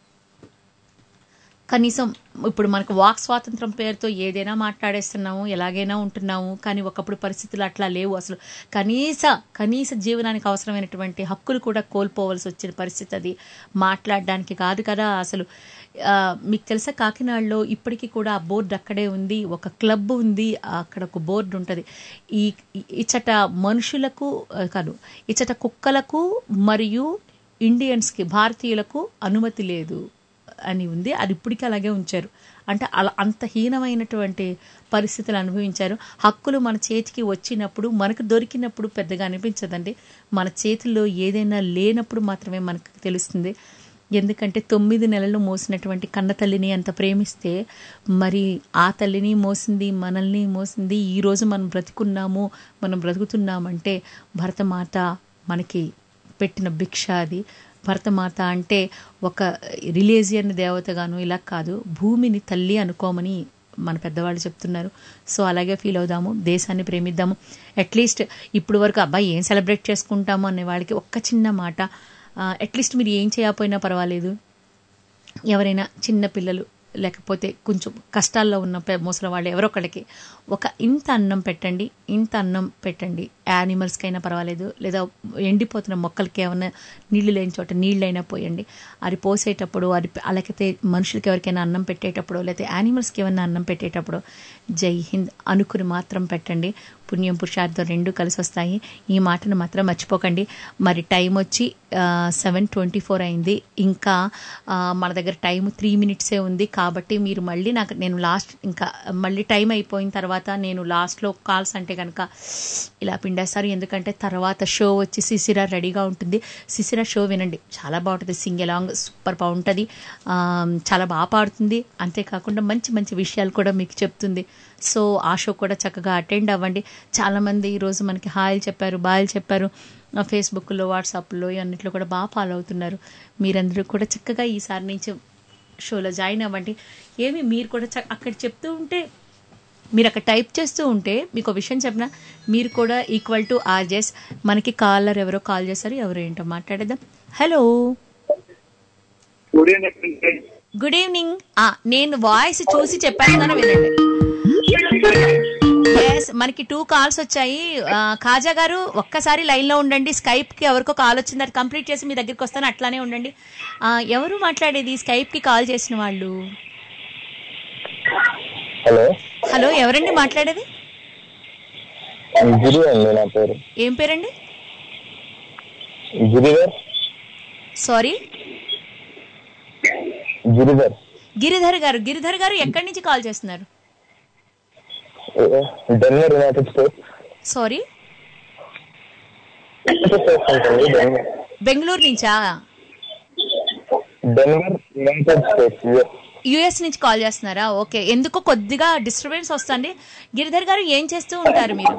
S4: కనీసం ఇప్పుడు మనకు వాక్ స్వాతంత్రం పేరుతో ఏదైనా మాట్లాడేస్తున్నాము ఎలాగైనా ఉంటున్నాము కానీ ఒకప్పుడు పరిస్థితులు అట్లా లేవు అసలు కనీస కనీస జీవనానికి అవసరమైనటువంటి హక్కులు కూడా కోల్పోవలసి వచ్చిన పరిస్థితి అది మాట్లాడడానికి కాదు కదా అసలు ఆ, మీకు తెలుసా కాకినాడలో ఇప్పటికీ కూడా ఆ బోర్డు అక్కడే ఉంది ఒక క్లబ్ ఉంది అక్కడ ఒక బోర్డు ఉంటుంది ఈ ఈ- ఇచ్చట మనుషులకు ఆ, కాదు ఇచ్చట కుక్కలకు మరియు ఇండియన్స్కి భారతీయులకు అనుమతి లేదు అని ఉంది అది ఇప్పటికీ అలాగే ఉంచారు అంటే అలా అంత హీనమైనటువంటి పరిస్థితులు అనుభవించారు హక్కులు మన చేతికి వచ్చినప్పుడు మనకు దొరికినప్పుడు పెద్దగా అనిపించదండి మన చేతుల్లో ఏదైనా లేనప్పుడు మాత్రమే మనకు తెలుస్తుంది ఎందుకంటే తొమ్మిది నెలలు మోసినటువంటి కన్న తల్లిని అంత ప్రేమిస్తే మరి ఆ తల్లిని మోసింది మనల్ని మోసింది ఈ రోజు మనం బ్రతుకున్నాము మనం బ్రతుకుతున్నామంటే భరతమాత మనకి పెట్టిన భిక్ష అది భరతమాత అంటే ఒక రిలీజియన్ దేవతగాను ఇలా కాదు భూమిని తల్లి అనుకోమని మన పెద్దవాళ్ళు చెప్తున్నారు సో అలాగే ఫీల్ అవుదాము దేశాన్ని ప్రేమిద్దాము అట్లీస్ట్ ఇప్పుడు వరకు అబ్బాయి ఏం సెలబ్రేట్ చేసుకుంటాము అనే వాళ్ళకి ఒక్క చిన్న మాట అట్లీస్ట్ మీరు ఏం చేయకపోయినా పర్వాలేదు ఎవరైనా చిన్న పిల్లలు లేకపోతే కొంచెం కష్టాల్లో ఉన్న పె- ముసలి వాళ్ళు ఎవరొకళ్ళకి ఒక ఇంత అన్నం పెట్టండి ఇంత అన్నం పెట్టండి యానిమల్స్కైనా పర్వాలేదు లేదా ఎండిపోతున్న మొక్కలకి ఏమైనా నీళ్లు లేని చోట నీళ్ళైనా పోయండి అది పోసేటప్పుడు అది అలాగైతే మనుషులకి ఎవరికైనా అన్నం పెట్టేటప్పుడు లేకపోతే యానిమల్స్కి ఏమైనా అన్నం పెట్టేటప్పుడు జై హింద్ అనుకుని మాత్రం పెట్టండి పుణ్యం పురుషార్థం రెండు కలిసి వస్తాయి ఈ మాటను మాత్రం మర్చిపోకండి మరి టైం వచ్చి సెవెన్ ట్వంటీ ఫోర్ అయింది ఇంకా ఆ, మన దగ్గర టైం త్రీ మినిట్సే ఉంది కాబట్టి మీరు మళ్ళీ నాకు నేను లాస్ట్ ఇంకా మళ్ళీ టైం అయిపోయిన తర్వాత నేను లాస్ట్లో కాల్స్ అంటే కనుక ఇలా పిండేస్తారు ఎందుకంటే తర్వాత షో వచ్చి సిసిరా రెడీగా ఉంటుంది సిసిరా షో వినండి చాలా బాగుంటుంది సింగ్ ఎలాంగ్ సూపర్ బాగుంటుంది ఆ, చాలా బాగా పాడుతుంది అంతేకాకుండా మంచి మంచి విషయాలు కూడా మీకు చెప్తుంది సో ఆ షో కూడా చక్కగా అటెండ్ అవ్వండి చాలామంది ఈరోజు మనకి హాయ్ చెప్పారు బాయ్ చెప్పారు ఆ, ఫేస్బుక్లో వాట్సాప్లో అన్నిట్లో కూడా బాగా ఫాలో అవుతున్నారు మీరందరూ కూడా చక్కగా ఈసారి నుంచి షోలో జాయిన్ అవ్వండి ఏమి మీరు కూడా చ- అక్కడ చెప్తూ ఉంటే మీరు అక్కడ టైప్ చేస్తూ ఉంటే మీకు ఒక విషయం చెప్పిన మీరు కూడా ఈక్వల్ టు ఆర్జెస్ మనకి కాలర్ ఎవరో కాల్ చేశారు ఎవరు ఏంటో మాట్లాడేద్దాం హలో గుడ్ ఈవినింగ్ నేను వాయిస్ చూసి చెప్పాను కానీ వినండి ఎస్ మనకి టూ కాల్స్ వచ్చాయి ఆ, ఖాజా గారు ఒక్కసారి లైన్ లో ఉండండి స్కైప్ కి ఎవరికో కాల్ వచ్చింది అది కంప్లీట్ చేసి మీ దగ్గరికి వస్తాను అట్లానే ఉండండి ఆ, ఎవరు మాట్లాడేది స్కైప్ కి కాల్ చేసిన వాళ్ళు
S15: హలో
S4: హలో ఎవరండి మాట్లాడేది
S15: గిరి అండి నా పేరు
S4: ఏం పేరండి
S15: గిరిధర్
S4: సారీ
S15: గిరిధర్
S4: గిరిధర్ గారు గిరిధర్ గారు ఎక్కడి నుంచి కాల్ చేస్తున్నారు
S15: Denver United States
S4: sorry
S15: United States ఉంటుంది డెన్వర్
S4: బెంగళూరు నుంచా
S15: Denver United States US
S4: US నుంచి కాల్ చేస్తున్నారా ఓకే ఎందుకో కొద్దిగా డిస్టర్బెన్స్ వస్తుంది గిరిధర్ గారు ఏం చేస్తూ ఉంటారు మీరు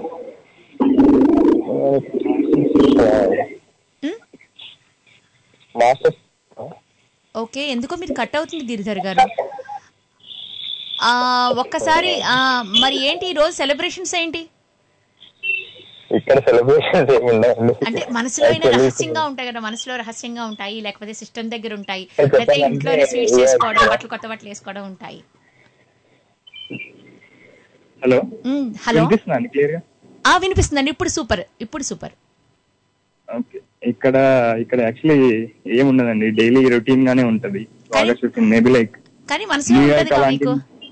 S15: మాస్టర్స్
S4: ఓకే ఎందుకో మీరు కట్ అవుతుంది గిరిధర్ గారు ఆ, ఒక్కసారి ఆ, మరి ఏంటి ఈ రోజు సెలబ్రేషన్స్ ఏంటి
S15: ఇక్కడ సెలబ్రేషన్స్ ఏమి ఉండవండి
S4: అంటే మనసులో అయినా రహస్యంగా ఉంటాయి కదా మనసులో రహస్యంగా ఉంటాయి లేకపోతే సిస్టమ్ దగ్గర ఉంటాయి
S15: చెప్పండి.
S4: లేకపోతే ఇంట్లోనే స్వీట్స్ చేసుకోవడం బట్టలు కొత్త బట్టలు వేసుకోవడం ఉంటాయి
S15: హలో
S4: మ్, హలో
S15: వినిపిస్తుందండి క్లియర్ గా
S4: ఆ వినిపిస్తుందండి ఇప్పుడు సూపర్ ఇప్పుడు సూపర్
S15: ఓకే ఇక్కడ ఇక్కడ యాక్చువల్లీ ఏముండదండి డైలీ రొటీన్ గానే ఉంటది ఆగస్ట్ ఫిఫ్టీన్ మేబీ లైక్
S4: కానీ మనసులో
S15: న్యూయార్క్
S4: ఉంటది కదా
S15: అలాంటి
S4: మీకు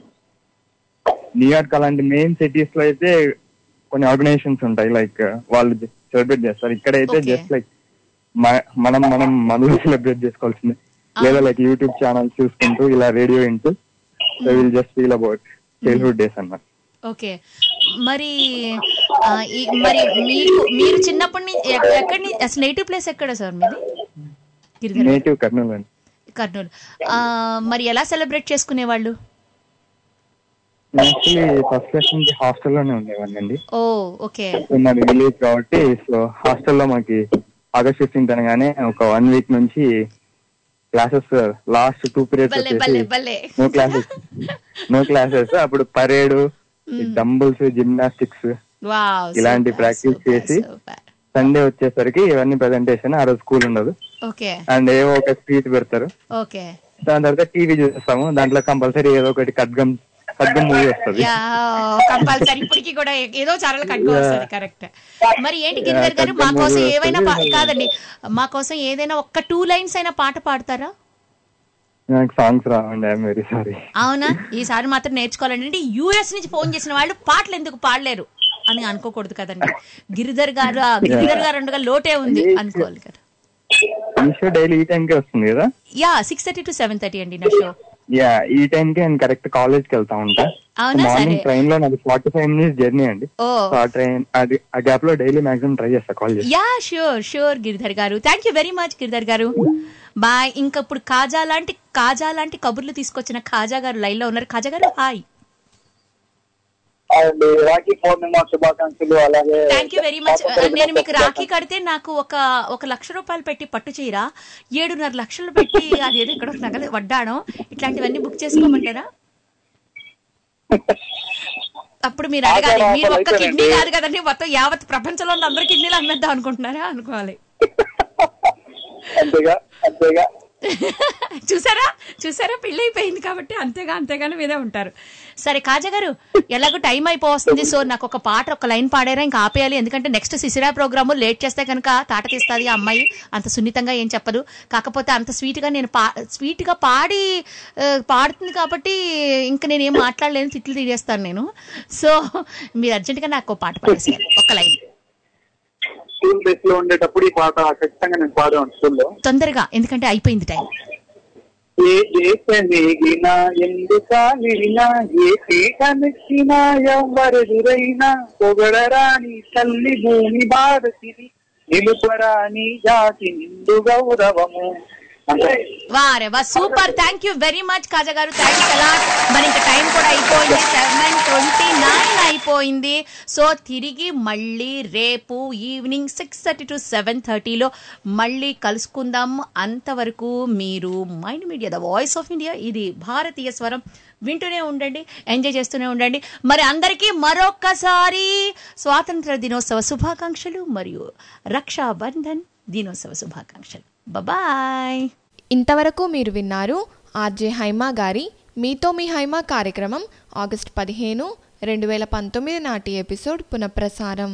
S15: న్యూయార్క్ అలాంటి మెయిన్ సిటీస్ లో అయితే కొన్ని ఆర్గనైజేషన్స్ ఉంటాయి లైక్ వాళ్ళు సెలబ్రేట్ చేస్తారు ఇక్కడైతే
S4: Okay.
S15: జస్ట్ లైక్ మనం మనం మనలో సెలబ్రేట్ చేసుకోవాల్సిందే లేదా లైక్ యూట్యూబ్ ఛానల్ చూసుకుంటూ ఇలా రేడియో వింటూ will just feel about childhood days అన్నమాట
S4: ఓకే మరి ఆ, ఈ- మరి మీకు మీరు చిన్నప్పటి నుంచి ఎక్- ఎక్కడి నుంచి అసలు నేటివ్ ప్లేస్ ఎక్కడ సార్ మీది గిరిధర్
S15: నేటివ్ కర్నూలు అండి
S4: కర్నూలు ఆ, మరి ఎలా సెలబ్రేట్ చేసుకునేవాళ్ళు
S15: యాక్చువల్లీ ఫస్ట్ క్లాస్ నుంచి హాస్టల్లోనే ఉండేవాడిని అండి
S4: ఓ ఓకే
S15: సో మాది విలేజ్ కాబట్టి సో హాస్టల్లో మాకి ఆగస్ట్ ఫిఫ్టీన్త్ అనగానే ఒక వన్ వీక్ నుంచి క్లాసెస్ లాస్ట్ టూ పీరియడ్స్
S4: భలే భలే
S15: వచ్చేసి
S4: భలే
S15: నో క్లాసెస్ నో క్లాసెస్ అప్పుడు పరేడ్ డంబుల్స్ జిమ్నాస్టిక్స్
S4: వావ్
S15: ఇలాంటి ప్రాక్టీస్ చేసి సండే వచ్చేసరికి ఇవన్నీ ప్రెజెంటేషన్ ఆ రోజు స్కూల్ ఉండదు
S4: ఓకే
S15: అండ్ ఏవో ఒక స్పీచ్ పెడతారు
S4: ఓకే
S15: దాని తర్వాత టీవీ చూస్తాము దాంట్లో కంపల్సరీ ఏదో ఒకటి ఖడ్గం ఖడ్గం మూవీ వస్తుంది
S4: యా కంపల్సరీ ఇప్పటికి కూడా ఏదో ఛానల్ కట్టుకో వస్తుంది కరెక్ట్ మరి ఏంటి గిరిధర్ గారు మా కోసం ఏవైనా పా- కాదండి మా కోసం ఏదైనా ఒక్క టూ లైన్స్ అయినా పాట పాడతారా
S15: నాకు సాంగ్స్ రావండి ఐఎమ్ వెరీ సారీ
S4: అవునా ఈసారి మాత్రం నేర్చుకోవాలండి అంటే యూఎస్ నుంచి ఫోన్ చేసిన వాళ్ళు పాటలు ఎందుకు పాడలేరు అని అనుకోకూడదు కదండి గిరిధర్ గారు ఆ గిరిధర్ గారు ఉండగా లోటే ఉంది అనుకోవాలి కదా
S15: ఈ షో డైలీ ఈ టైం కి వస్తుంది కదా
S4: yeah six thirty to seven thirty అండి నా షో
S15: యా ఈ టైం కి నేను కరెక్ట్ కాలేజ్ కి వెళ్తా ఉంటా
S4: అవునా?
S15: మార్నింగ్
S4: సరే.
S15: ట్రైన్ లో నాది ఫార్టీ ఫైవ్ మినిట్స్ జర్నీ అండి
S4: ఓ
S15: సో ఆ ట్రైన్ అది ఆ గ్యాప్ లో డైలీ మాక్సిమం ట్రై చేస్తా కాల్ చేస్తా
S4: యా షూర్ షూర్ గిరిధర్ గారు thank you very much Giridhar గారు బాయ్ ఇంకా ఇప్పుడు కాజా లాంటి కాజా లాంటి కబుర్లు తీసుకొచ్చిన ఖాజా గారు లైన్ లో ఉన్నారు ఖాజా గారు హాయ్
S16: అండి రాఖీ పౌర్ణిమ శుభాకాంక్షలు అలాగే
S4: థ్యాంక్ యూ వెరీ మచ్ నేను మీకు రాఖీ కడితే నాకు ఒక ఒక లక్ష రూపాయలు పెట్టి పట్టు చీర ఏడున్నర లక్షలు పెట్టి అది ఏదో ఇక్కడ నగలు వడ్డాణం ఇట్లాంటివన్నీ బుక్ చేసుకోమంటారా అప్పుడు మీరు అడగాలి మీరు ఒక్క కిడ్నీ కాదు కదండి మొత్తం యావత్ ప్రపంచంలో ఉన్న అందరు కిడ్నీలు అమ్మేద్దాం అనుకుంటున్నారా అనుకోవాలి
S16: అంతేగా అంతేగా
S4: చూసారా చూసారా పెళ్ళి అయిపోయింది కాబట్టి అంతేగా అంతేగాని మీదే ఉంటారు సరే కాజా గారు ఎలాగో టైం అయిపోతుంది సో నాకు ఒక పాట ఒక లైన్ పాడారా ఇంకా ఆపేయాలి ఎందుకంటే నెక్స్ట్ సిసిరా ప్రోగ్రామ్ లేట్ చేస్తే కనుక తాట తీస్తుంది ఆ అమ్మాయి అంత సున్నితంగా ఏం చెప్పదు కాకపోతే అంత స్వీట్ గా నేను పా స్వీట్ గా పాడి ఆ, పాడుతుంది కాబట్టి ఇంకా నేను ఏం మాట్లాడలేను తిట్లు తీసేస్తాను నేను సో మీరు అర్జెంట్ గా నాకు ఒక పాట పాడేసేయాలి ఒక లైన్
S16: స్కూల్ డేస్ లో ఉండేటప్పుడు ఈ పాట ఖచ్చితంగా నేను పాడేవాడు స్కూల్లో
S4: తొందరగా ఎందుకంటే అయిపోయింది టైం
S16: ఏ దేశమేగినా ఎందుకాలినా ఏ పీఠమెక్కినా ఎవ్వరెదురైనా పొగడరాని తల్లి భూమి భారతిని నిలుపరాని జాతి నిండు గౌరవము అంటే
S4: వారే వా super thank you very much Kaja గారు థ్యాంక్స్ అలాట్ మరి ఇంకా టైం కూడా అయిపోయింది సెవెన్ ట్వంటీ నైన్ అయిపోయింది సో తిరిగి మళ్ళీ రేపు evening six thirty to seven థర్టీలో మళ్ళీ కలుసుకుందాం అంతవరకు మీరు mind media the voice of India ఇది భారతీయ స్వరం వింటూనే ఉండండి ఎంజాయ్ చేస్తూనే ఉండండి మరి అందరికీ మరొక్కసారి స్వాతంత్ర దినోత్సవ శుభాకాంక్షలు మరియు రక్షాబంధన్ దినోత్సవ శుభాకాంక్షలు బాయ్
S3: ఇంతవరకు మీరు విన్నారు ఆర్జే హైమా గారి మీతో మీ హైమా కార్యక్రమం ఆగస్ట్ పదిహేను రెండు వేల పంతొమ్మిది నాటి ఎపిసోడ్ పునఃప్రసారం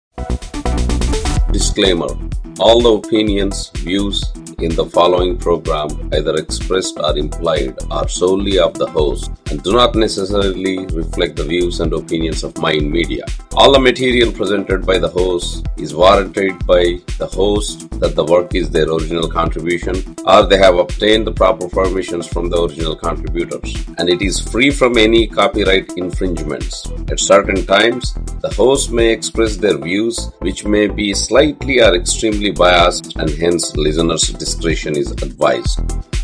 S17: Disclaimer All the opinions, views in the following program, either expressed or implied, are solely of the host and do not necessarily reflect the views and opinions of Mind Media. All the material presented by the host is warranted by the host that the work is their original contribution or they have obtained the proper permissions from the original contributors and it is free from any copyright infringements. At certain times, the host may express their views which may be slightly or extremely biased and hence listeners' discretion is advised.